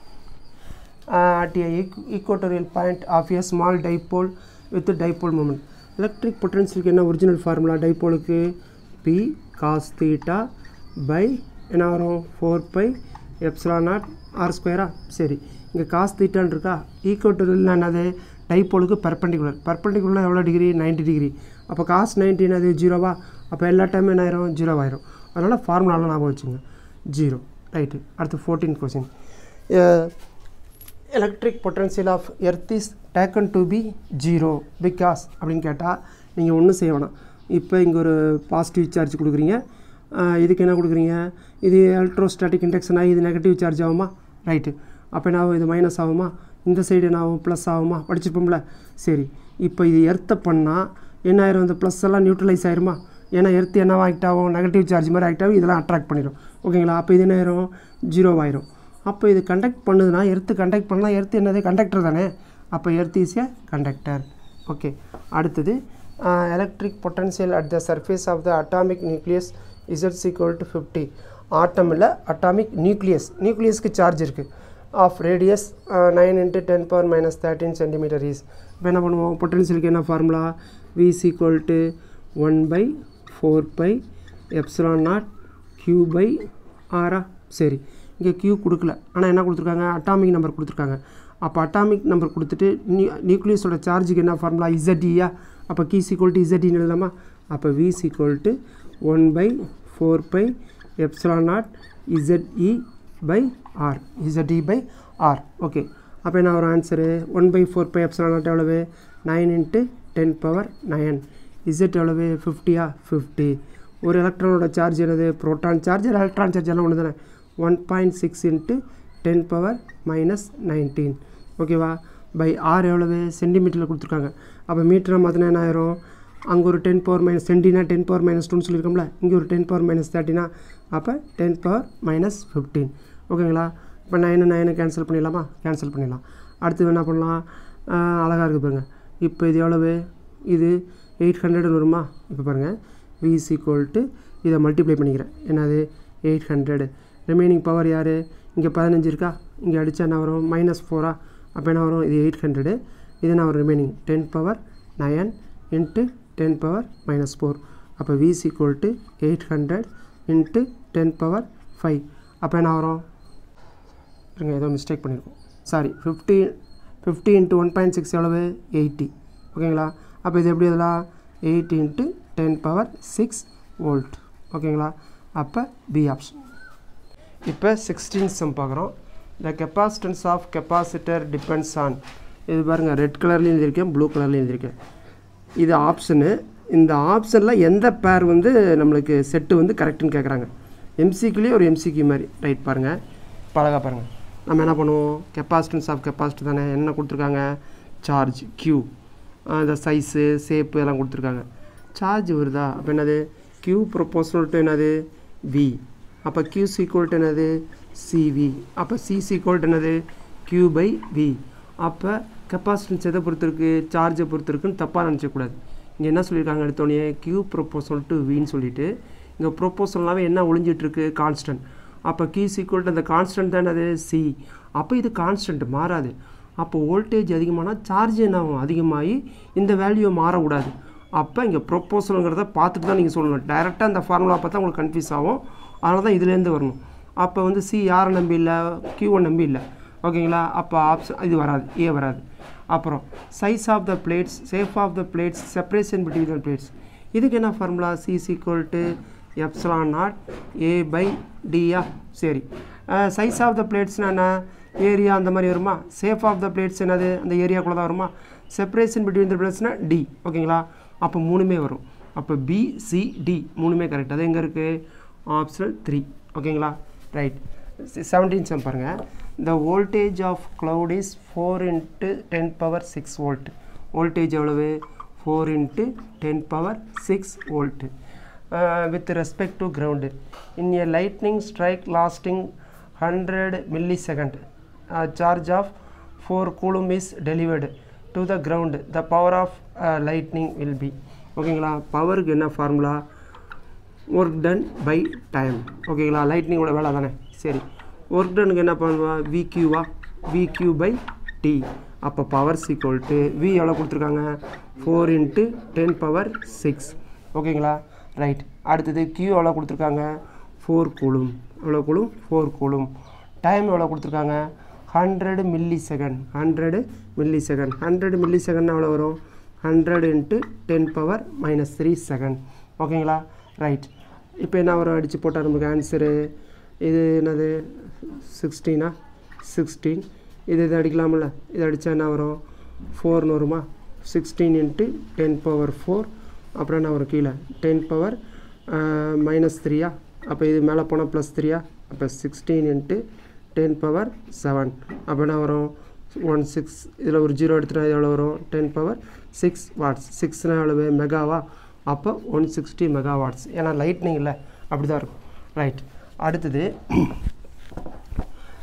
at a equ- equatorial point of a small dipole with dipole moment electric potential என்ன ஒரிஜினல் ஃபார்முலா டைப்போலுக்கு பி காஸ் தீட்டா பை என்ன வரும் four by epsilon naught R ஸ்கொயரா சரி இங்கே காஸ் தீட்டான்னு இருக்கா ஈக்குவட்டோரியல் என்னது டைப்போலுக்கு பர்பண்டிகுலர் பர்பண்டிகுலர் எவ்வளோ டிகிரி 90 டிகிரி அப்போ காஸ் நைன்டி என்னது ஜீரோவா அப்போ எல்லா டைமும் என்ன ஆயிரும் ஜீரோ ஆயிரும் அதனால் ஃபார்முலாலாம் ஞாபகம் வச்சுங்க ஜீரோ ரைட்டு அடுத்து fourteen question electric potential of earth is taken to be zero because அப்படின்னு கேட்டால் நீங்கள் ஒன்றும் செய்ய வேணாம் இப்போ இங்கே ஒரு பாசிட்டிவ் சார்ஜ் கொடுக்குறீங்க ஆஹ் இதுக்கு என்ன கொடுக்குறீங்க இது எலக்ட்ரோஸ்டாட்டிக் இண்டக்ஷன் ஆகி இது நெகட்டிவ் சார்ஜ் ஆகுமா ரைட்டு அப்போ என்ன ஆகும் இது மைனஸ் ஆகுமா இந்த சைடு என்ன ஆகும் ப்ளஸ் ஆகுமா படிச்சிருப்போம்ல சரி இப்போ இது எர்த்தை பண்ணால் என்ன ஆயிரும் இந்த ப்ளஸ் எல்லாம் நியூட்ரலைஸ் ஆயிருமா ஏன்னா எர்த்து என்னவா ஆக்ட் ஆகும் நெகட்டிவ் சார்ஜ் மாதிரி ஆக்ட் ஆகும் இதெல்லாம் அட்ராக்ட் பண்ணிடும் ஓகேங்களா அப்போ இது என்ன ஆயிரும் ஜீரோ ஆயிரும் அப்போ இது கண்டக்ட் பண்ணுதுன்னா எர்த்து கண்டக்ட் பண்ணால் எர்த்து என்னது கண்டக்டர் தானே அப்போ earth is a conductor okay அடுத்தது electric potential at the surface of the atomic nucleus இசட்ஸ் ஈக்குவல் டு ஃபிஃப்டி ஆட்டமில் அட்டாமிக் நியூக்ளியஸ் நியூக்ளியஸ்க்கு சார்ஜ் இருக்குது of radius nine into ten power minus thirteen centimetre is இப்போ என்ன பண்ணுவோம் பொட்டன்ஷியலுக்கு என்ன ஃபார்முலா V is equal to one by four by epsilon naught Q by ஆரா சரி இங்கே க்யூ கொடுக்கல ஆனால் என்ன கொடுத்துருக்காங்க அட்டாமிக் நம்பர் கொடுத்துருக்காங்க அப்போ அட்டாமிக் நம்பர் கொடுத்துட்டு நியூ நியூக்ளியஸோட சார்ஜுக்கு என்ன ஃபார்முலா இசட்இயா அப்போ கீ சீக்வல் டு இசட்இன்னு எழுதலாமா அப்போ V is equal to one by four by epsilon naught Z E by R Z E by R okay அப்போ என்ன ஒரு answer one by four by epsilon naught எவ்வளவு nine into ten power nine Z எவ்வளவு ஃபிஃப்டியா ஃபிஃப்டி ஒரு எலக்ட்ரானோட சார்ஜ் என்னது ப்ரோட்டான் சார்ஜ் எலக்ட்ரான் சார்ஜ் எல்லாம் ஒன்று தானே one point six into ten power minus nineteen ஓகேவா பை ஆர் எவ்வளவு சென்டிமீட்டரில் கொடுத்துருக்காங்க அப்போ மீட்டரை மாற்றினா என்ன ஆயிரும் அங்கே ஒரு டென் பவர் மைனஸ் சென்டினா டென் பவர் மைனஸ் டூன்னு சொல்லியிருக்கோம்ல இங்கே ஒரு டென் பவர் மைனஸ் தேர்ட்டினா அப்போ டென் பவர் மைனஸ் ஃபிஃப்டீன் ஓகேங்களா இப்போ நைனு நைனு கேன்சல் பண்ணிடலாமா கேன்சல் பண்ணிடலாம் அடுத்து என்ன பண்ணலாம் அழகாக இருக்குது பாருங்கள் இப்போ இது எவ்வளவு இது எயிட் ஹண்ட்ரட்னு வருமா இப்போ பாருங்கள் வி இஸ் ஈக்குவல் டு இதை மல்டிப்ளை பண்ணிக்கிறேன் என்னது எயிட் ஹண்ட்ரடு ரிமைனிங் பவர் யார் இங்கே பதினஞ்சு இருக்கா இங்கே அடித்தா என்ன வரும் மைனஸ் ஃபோரா அப்போ என்ன வரும் இது எயிட் ஹண்ட்ரடு இது என்ன வரும் remaining ten power nine into ten power minus four அப்போ V is equal to eight hundred into ten power five அப்போ என்ன வரும் இருங்க ஏதோ மிஸ்டேக் பண்ணியிருக்கோம் sorry fifty fifty into one point six எவ்வளவு எயிட்டி ஓகேங்களா அப்போ இது எப்படி இதெல்லாம் eight into ten power six volt ஓகேங்களா அப்போ பி ஆப்ஷன் இப்போ சிக்ஸ்டீன் சம் பார்க்குறோம் the capacitance of capacitor depends on இது பாருங்கள் ரெட் கலர்லேயும் எழுதியிருக்கேன் ப்ளூ கலர்லேயும் எழுதியிருக்கேன் இது ஆப்ஷனு இந்த ஆப்ஷனில் எந்த பேர் வந்து நம்மளுக்கு செட்டு வந்து கரெக்டுன்னு கேட்குறாங்க எம்சிக்குலேயே ஒரு எம்சிக்கு மாதிரி ரைட் பாருங்கள் பழகா பாருங்கள் நம்ம என்ன பண்ணுவோம் கெப்பாசிட்டன்ஸ் ஆஃப் கெப்பாசிட்டி தானே என்ன கொடுத்துருக்காங்க சார்ஜ் க்யூ இந்த சைஸு ஷேப்பு எல்லாம் கொடுத்துருக்காங்க சார்ஜ் வருதா அப்போ என்னது க்யூ ப்ரொப்போஷனல் டு என்னது வி அப்போ க்யூ சீக்வல் டு என்னது சிவி அப்போ சி சீக்வல் டு என்னது க்யூ பை வி அப்போ கெப்பாசிட்டன்ஸ் எதை பொறுத்து இருக்குது சார்ஜை பொறுத்து இருக்குன்னு தப்பாக நினச்சக்கூடாது இங்கே என்ன சொல்லியிருக்காங்க எடுத்தோடனே க்யூ ப்ரொப்போசல் டு வின்னு சொல்லிட்டு இங்கே ப்ரொப்போசல்னாவே என்ன ஒளிஞ்சிட்ருக்கு கான்ஸ்டன்ட் அப்போ கீ சீக்வல் டு அந்த கான்ஸ்டன்ட் தானே அது சி அப்போ இது கான்ஸ்டன்ட் மாறாது அப்போ வோல்டேஜ் அதிகமானால் சார்ஜ் என்ன ஆகும் அதிகமாகி இந்த வேல்யூ மாறக்கூடாது அப்போ இங்கே ப்ரொப்போசலுங்கிறத பார்த்துட்டு தான் நீங்கள் சொல்லணும் டைரெக்டாக அந்த ஃபார்முலா பார்த்தா உங்களுக்கு கன்ஃபியூஸ் ஆகும் அதனால தான் இதுலேருந்து வரணும் அப்போ வந்து சி யாரை நம்பி இல்லை கியூவை நம்பி இல்லை ஓகேங்களா அப்போ ஆப்ஷன் இது வராது ஏ வராது அப்புறம் size of the plates shape of the plates separation between the plates இதுக்கு என்ன formula C equal to epsilon naught A by டியா சரி சைஸ் ஆஃப் த பிளேட்ஸ்னா என்ன ஏரியா அந்த மாதிரி வருமா சேஃப் ஆஃப் த பிளேட்ஸ் என்னது அந்த ஏரியாக்குள்ளே தான் வருமா செப்பரேஷன் பிட்வீன் த பிளேட்ஸ்னால் டி ஓகேங்களா அப்போ மூணுமே வரும் அப்போ பி சி டி மூணுமே கரெக்ட் அது எங்கே இருக்குது ஆப்ஷனல் த்ரீ ஓகேங்களா ரைட் செவன்டீன் சம் பாருங்கள் the voltage of cloud is four into ten power six volt voltage எவ்வளவு four into ten power six volt with respect to ground in a lightning strike lasting hundred millisecond charge of four coulomb is delivered to the ground the power of lightning will be ஓகேங்களா பவருக்கு என்ன formula work done by time ஓகேங்களா லைட்னிங்கோட வேலை தானே சரி ஒர்க் டனுக்கு என்ன பண்ணுவா விக்யூவா விக்யூ பை டி அப்போ பவர் சீக்வல் டு வி எவ்வளோ கொடுத்துருக்காங்க four into ten power six ஓகேங்களா ரைட் அடுத்தது கியூ எவ்வளோ கொடுத்துருக்காங்க ஃபோர் கூலும் எவ்வளோ கூலும் ஃபோர் கூலும் டைம் எவ்வளோ கொடுத்துருக்காங்க hundred millisecond hundred millisecond hundred millisecond எவ்வளோ வரும் hundred into ten power minus three second ஓகேங்களா ரைட் இப்போ என்ன வரும் அடித்து போட்டால் நமக்கு ஆன்சரு இது என்னது சிக்ஸ்டீனா சிக்ஸ்டீன் இது இது அடிக்கலாம்ல இது அடித்தா என்ன வரும் ஃபோர்னு வருமா sixteen into ten power four அப்புறம் என்ன வரும் கீழே டென் பவர் மைனஸ் த்ரீயா அப்போ இது மேலே போனால் ப்ளஸ் த்ரீயா அப்போ sixteen into ten power seven அப்போ என்ன வரும் ஒன் சிக்ஸ் இதில் ஒரு ஜீரோ எடுத்துட்டா இது எவ்வளோ வரும் டென் பவர் சிக்ஸ் வாட்ஸ் சிக்ஸ்னால் எவ்வளவு மெகாவா அப்போ ஒன் சிக்ஸ்டி மெகா வாட்ஸ் ஏன்னா லைட்னிங் இல்லை அப்படி தான் இருக்கும் ரைட் அடுத்தது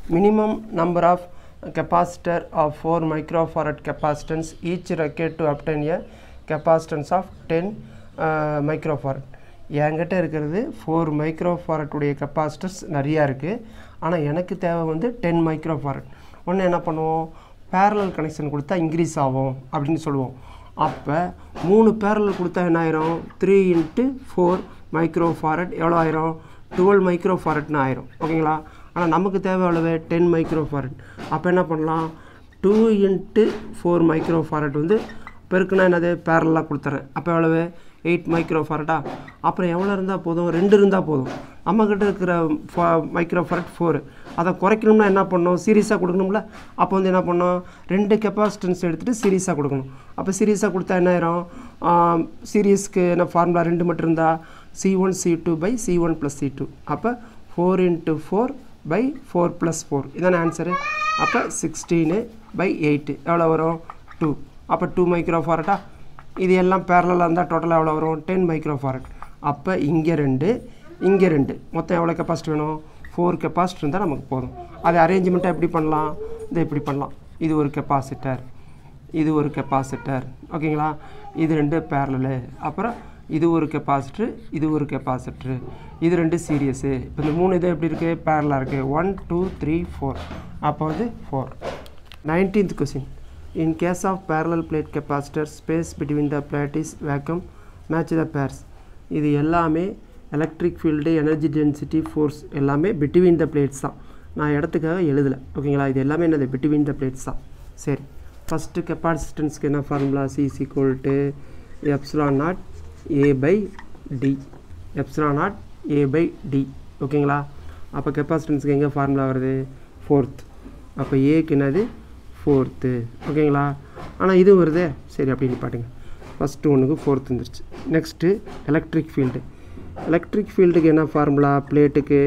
minimum number of capacitor of 4 microfarad capacitance each required to obtain a capacitance of 10 uh, microfarad என்கிட்ட இருக்கிறது ஃபோர் மைக்ரோஃபாரட் உடைய கெப்பாசிட்டர்ஸ் நிறையா இருக்குது ஆனால் எனக்கு தேவை வந்து டென் மைக்ரோஃபாரட் ஒன்று என்ன பண்ணுவோம் பேரலல் கனெக்ஷன் கொடுத்தா இன்க்ரீஸ் ஆகும் அப்படின்னு சொல்லுவோம் அப்போ மூணு பேரலல் கொடுத்தா என்ன ஆயிரும் த்ரீ இன்ட்டு ஃபோர் மைக்ரோஃபாரட் எவ்வளோ ஆயிரும் டுவெல் மைக்ரோஃபாரட்னு ஆயிரும் ஓகேங்களா ஆனால் நமக்கு தேவை எவ்வளவு டென் மைக்ரோஃபாரட் அப்போ என்ன பண்ணலாம் டூ இன்ட்டு ஃபோர் மைக்ரோஃபாரட் வந்து பெருக்குனா என்னது பேரலாக கொடுத்துறேன் அப்போ எவ்வளவு எயிட் மைக்ரோஃபாரட்டா அப்புறம் எவ்வளோ இருந்தால் போதும் ரெண்டு இருந்தால் போதும் நம்மக்கிட்ட இருக்கிற மைக்ரோஃபாரட் ஃபோர் அதை குறைக்கணும்னா என்ன பண்ணணும் சீரியஸாக கொடுக்கணும்ல அப்போ வந்து என்ன பண்ணோம் ரெண்டு கெப்பாசிட்டன்ஸ் எடுத்துகிட்டு சீரியஸாக கொடுக்கணும் அப்போ சீரியஸாக கொடுத்தா என்ன ஆயிரும் சீரியஸ்க்கு என்ன ஃபார்முலா ரெண்டு மட்டும் இருந்தால் C one C two by C one plus C two அப்போ four into four by four plus four இதான ஆன்சரு அப்போ சிக்ஸ்டீனு பை எயிட்டு எவ்வளோ வரும் டூ அப்போ டூ மைக்ரோ ஃபாரட்டா இது எல்லாம் பேரலாக இருந்தால் டோட்டலாக எவ்வளோ வரும் டென் மைக்ரோ ஃபாரட் அப்போ இங்கே ரெண்டு இங்கே ரெண்டு மொத்தம் எவ்வளோ கெப்பாசிட்டி வேணும் ஃபோர் கெப்பாசிட்டி இருந்தால் நமக்கு போதும் அது அரேஞ்ச்மெண்ட்டாக எப்படி பண்ணலாம் இதை இப்படி பண்ணலாம் இது ஒரு கெப்பாசிட்டர் இது ஒரு கெப்பாசிட்டர் ஓகேங்களா இது ரெண்டு பேரலு அப்புறம் இது ஒரு கெப்பாசிட்ரு இது ஒரு கெப்பாசிட்ரு இது ரெண்டு சீரியஸு இப்போ இந்த மூணு இது எப்படி இருக்குது பேரலாக இருக்குது ஒன் டூ த்ரீ ஃபோர் அப்போ வந்து four nineteenth question in case of parallel plate capacitor space between the plate is vacuum match the pairs இது எல்லாமே electric field energy density force எல்லாமே பிட்வீன் த பிளேட்ஸ் தான் நான் இடத்துக்காக எழுதலை ஓகேங்களா இது எல்லாமே என்னது பிட்வீன் த பிளேட்ஸ் தான் சரி ஃபஸ்ட்டு கெப்பாசிட்டன்ஸ்க்கு என்ன formula C equal to epsilon naught A by D epsilon naught A by D ஓகேங்களா அப்போ கெப்பாசிட்டன்ஸ்க்கு எங்கே ஃபார்முலா வருது ஃபோர்த் அப்போ ஏக்கு என்னது ஃபோர்த்து ஓகேங்களா ஆனால் இது வருதே சரி அப்படின்னு பாட்டுங்க ஃபஸ்ட்டு ஒன்றுக்கு ஃபோர்த் வந்துருச்சு நெக்ஸ்ட்டு எலக்ட்ரிக் ஃபீல்டு எலக்ட்ரிக் ஃபீல்டுக்கு என்ன ஃபார்முலா பிளேட்டுக்கு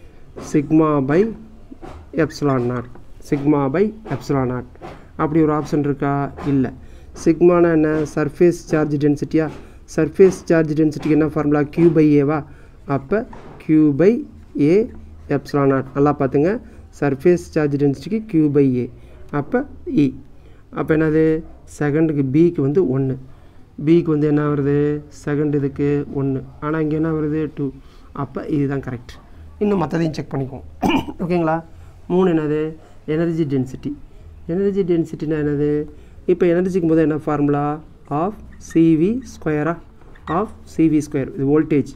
sigma by epsilon naught sigma by epsilon naught அப்படி ஒரு ஆப்ஷன் இருக்கா இல்லை சிக்மானா என்ன சர்ஃபேஸ் சார்ஜ் டென்சிட்டியா சர்ஃபேஸ் சார்ஜ் டென்சிட்டிக்கு என்ன ஃபார்முலா கியூ பை ஏவா அப்போ Q by A epsilon naught நல்லா பார்த்துங்க சர்ஃபேஸ் சார்ஜ் டென்சிட்டிக்கு கியூ பை ஏ அப்போ இ அப்போ என்னது செகண்டுக்கு பிக்கு வந்து ஒன்று பிக்கு வந்து என்ன வருது செகண்ட் இதுக்கு ஒன்று ஆனால் இங்கே என்ன வருது டூ அப்போ இதுதான் கரெக்ட் இன்னும் மற்றதையும் செக் பண்ணிக்குவோம் ஓகேங்களா மூணு என்னது எனர்ஜி டென்சிட்டி எனர்ஜி டென்சிட்டினா என்னது இப்போ எனர்ஜிக்கும் போது என்ன ஃபார்முலா ஆஃப் சிவி ஸ்கொயரா ஆஃப் சிவி ஸ்கொயர் இது வோல்டேஜ்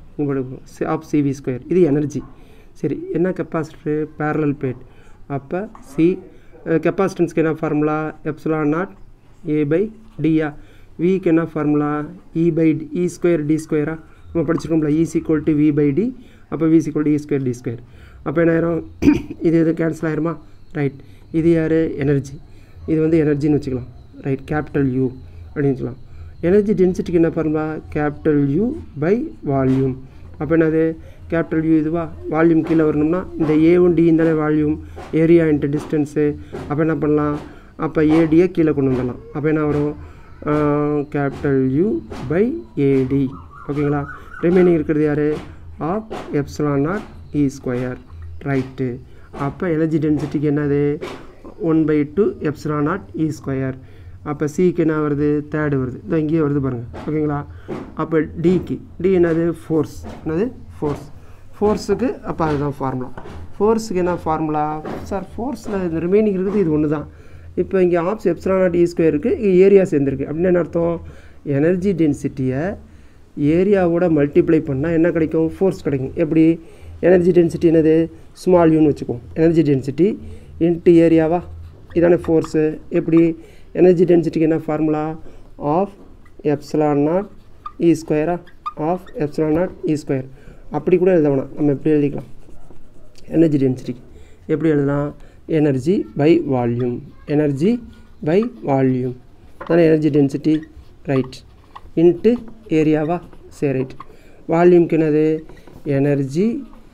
ஆஃப் சிவி ஸ்கொயர் இது எனர்ஜி சரி என்ன கெப்பாசிட்டரு பேரலல் பிளேட் அப்போ சி கெப்பாசிட்டன்ஸ்க்கு என்ன formula epsilon naught A by டியா விக்கு என்ன formula E by E square D ஸ்கொயரா நம்ம படிச்சிருக்கோம்ல E is equal to V by D அப்போ V is equal to E square D square அப்போ என்ன ஆயிரும் இது இது கேன்சல் ஆயிருமா ரைட் இது யார் எனர்ஜி இது வந்து எனர்ஜின்னு வச்சுக்கலாம் ரைட் கேபிட்டல் யூ அப்படின்னு வச்சுக்கலாம் எனர்ஜி டென்சிட்டிக்கு என்ன formula capital U by volume அப்போ என்னது கேபிட்டல் யூ இதுவா வால்யூம் கீழே வரணும்னா இந்த ஏவும் டி தானே வால்யூம் ஏரியா இன்ட்டு டிஸ்டன்ஸு அப்போ என்ன பண்ணலாம் அப்போ ஏடியை கீழே கொண்டு வந்துடலாம் அப்போ என்ன வரும் கேபிட்டல் யூ பை ஏடி ஓகேங்களா ரிமைனிங் இருக்கிறது யார் half epsilon naught E square right அப்போ எனர்ஜி டென்சிட்டிக்கு என்னது one by two epsilon naught E square அப்போ சிக்கு என்ன வருது தேர்டு வருது இதோ இங்கேயே வருது பாருங்கள் ஓகேங்களா அப்போ டிக்கு டி என்னது ஃபோர்ஸ் என்னது ஃபோர்ஸ் ஃபோர்ஸுக்கு அப்போ அதுதான் ஃபார்முலா ஃபோர்ஸுக்கு என்ன ஃபார்முலா சார் ஃபோர்ஸில் இந்த ரிமைனிங் இருக்குது இது ஒன்று தான் இப்போ இங்கே ஆப்ஸ் எப்சிலான் நாட் இ ஸ்கொயர் இருக்குது இங்கே ஏரியா சேர்ந்துருக்கு அப்படின்னு என்ன அர்த்தம் எனர்ஜி டென்சிட்டியை ஏரியாவோட மல்டிப்ளை பண்ணால் என்ன கிடைக்கும் ஃபோர்ஸ் கிடைக்கும் எப்படி எனர்ஜி டென்சிட்டி என்னது ஸ்மால் யூன்னு வச்சுக்குவோம் எனர்ஜி டென்சிட்டி இன்ட்டு ஏரியாவா இதானே ஃபோர்ஸு எப்படி எனர்ஜி டென்சிட்டிக்கு என்ன formula half epsilon naught E ஸ்கொயரா half epsilon naught E square அப்படி கூட எழுத வேணாம் நம்ம எப்படி எழுதிக்கலாம் எனர்ஜி டென்சிட்டிக்கு எப்படி எழுதலாம் energy by volume energy by volume தானே எனர்ஜி டென்சிட்டி ரைட் இன்ட்டு ஏரியாவா சரி ரைட் வால்யூம்க்கு என்னது எனர்ஜி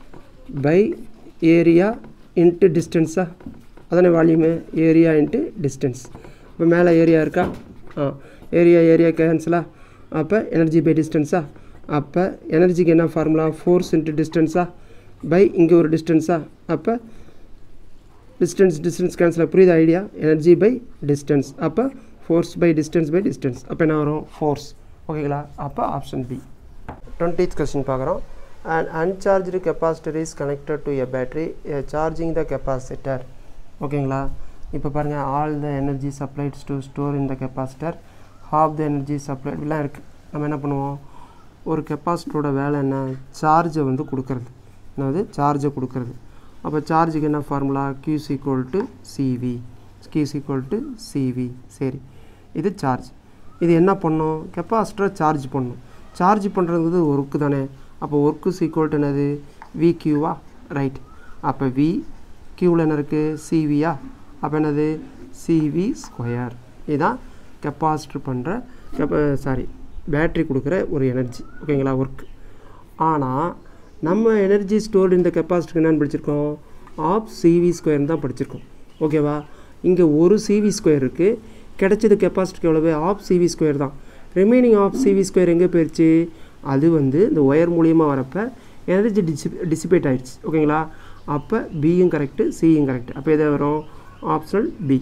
பை ஏரியா இன்ட்டு டிஸ்டன்ஸா அதானே வால்யூமு ஏரியா இன்ட்டு டிஸ்டன்ஸ் இப்போ மேலே ஏரியா இருக்கா ஆ ஏரியா ஏரியா கேன்சலா அப்போ எனர்ஜி பை டிஸ்டன்ஸா அப்போ எனர்ஜிக்கு என்ன ஃபார்முலா ஃபோர்ஸ் இன்ட்டு டிஸ்டன்ஸா பை இங்கே ஒரு டிஸ்டன்ஸா அப்போ டிஸ்டன்ஸ் டிஸ்டன்ஸ் கேன்சல் புரியுது ஐடியா எனர்ஜி பை டிஸ்டன்ஸ் அப்போ force by distance by distance அப்போ என்ன வரும் ஃபோர்ஸ் ஓகேங்களா அப்போ ஆப்ஷன் பி டுவெண்ட்டித் கொஸ்டின் பார்க்குறோம் and uncharged capacitor is connected to a battery charging the capacitor ஓகேங்களா இப்போ பாருங்கள் all the energy supplied is to store in the capacitor half the energy supply இப்படிலாம் இருக்குது நம்ம என்ன பண்ணுவோம் ஒரு கெப்பாசிட்டரோட வேலை என்ன சார்ஜை வந்து கொடுக்கறது என்னது சார்ஜை கொடுக்கறது அப்போ சார்ஜுக்கு என்ன formula Q's equal to C V Q's equal to C V சரி இது சார்ஜ் இது என்ன பண்ணும் கெப்பாசிட்டரை சார்ஜ் பண்ணும் சார்ஜ் பண்ணுறது ஒர்க்கு தானே அப்போ ஒர்க்கு ஈக்குவல் டு என்னது வி கியூவா ரைட் அப்போ வி கியூவில் என்ன இருக்குது சிவியா அப்போ என்னது சிவி ஸ்கொயர் இதுதான் கெப்பாசிட்டர் பண்ணுற கெப்ப சாரி பேட்ரி கொடுக்குற ஒரு எனர்ஜி ஓகேங்களா ஒர்க் ஆனால் நம்ம எனர்ஜி ஸ்டோர்டு இந்த கெப்பாசிட்டிக்கு என்னென்னு படிச்சிருக்கோம் ஆஃப் சிவி ஸ்கொயர்னு தான் படிச்சிருக்கோம் ஓகேவா இங்கே ஒரு சிவி ஸ்கொயர் இருக்குது கிடைச்சது கெப்பாசிட்டிக்கு எவ்வளவு ஆஃப் சிவி ஸ்கொயர் தான் ரிமைனிங் ஆஃப் சிவி ஸ்கொயர் எங்கே போயிடுச்சு அது வந்து இந்த ஒயர் மூலியமாக வரப்போ எனர்ஜி டிசி டிசிபேட் ஆயிடுச்சு ஓகேங்களா அப்போ பியும் கரெக்டு சியும் கரெக்ட் அப்போ எதை வரும் ஆப்ஷனல் பி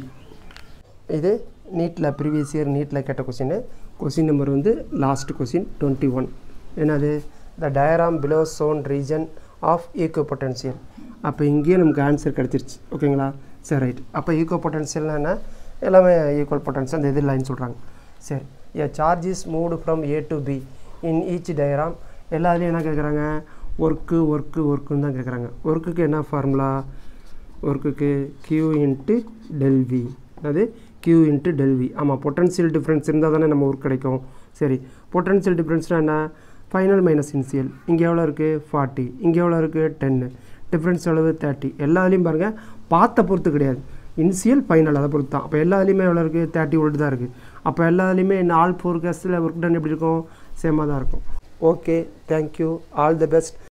இது நீட்டில் ப்ரீவியஸ் இயர் நீட்டில் கேட்ட கொஸ்டின் கொஸ்டின் நம்பர் வந்து லாஸ்ட் கொஸ்டின் டுவெண்ட்டி ஒன் என்னது the diagram below shown region of equipotential அப்போ இங்கேயே நமக்கு ஆன்சர் கிடச்சிருச்சு ஓகேங்களா சரி ரைட் அப்போ ஈக்கோ பொட்டன்சியல்னா என்ன எல்லாமே ஈக்குவல் பொட்டன்சியல் அந்த இது லைன் சொல்கிறாங்க சரி A charge is moved from A to B in each diagram எல்லாத்துலேயும் என்ன கேட்குறாங்க ஒர்க்கு ஒர்க்கு ஒர்க்குன்னு தான் கேட்குறாங்க ஒர்க்குக்கு என்ன ஃபார்முலா ஒர்க்குக்கு கியூ இன்ட்டு டெல்வி அதாவது கியூ இன்ட்டு டெல்வி ஆமாம் பொட்டன்சியல் டிஃப்ரென்ஸ் இருந்தால் தானே நம்ம ஒர்க் கிடைக்கும் சரி பொட்டன்சியல் டிஃப்ரென்ஸ்னால் என்ன ஃபைனல் மைனஸ் இன்சியல் இங்கே எவ்வளோ இருக்குது ஃபார்ட்டி இங்கே எவ்வளோ இருக்குது டென்னு டிஃப்ரென்ஸ் எவ்வளவு தேர்ட்டி எல்லாத்துலேயும் பாருங்கள் பார்த்த பொறுத்து கிடையாது இன்சியல் ஃபைனல் அதை பொறுத்து தான் அப்போ எல்லாத்துலேயுமே எவ்வளோ இருக்குது தேர்ட்டி வோல்ட் தான் இருக்குது அப்போ எல்லாத்துலேயுமே இந்த ஆல் ஃபோர் கேஸில் ஒர்க் டன் எப்படி இருக்கும் சேமாக தான் இருக்கும் okay thank you all the best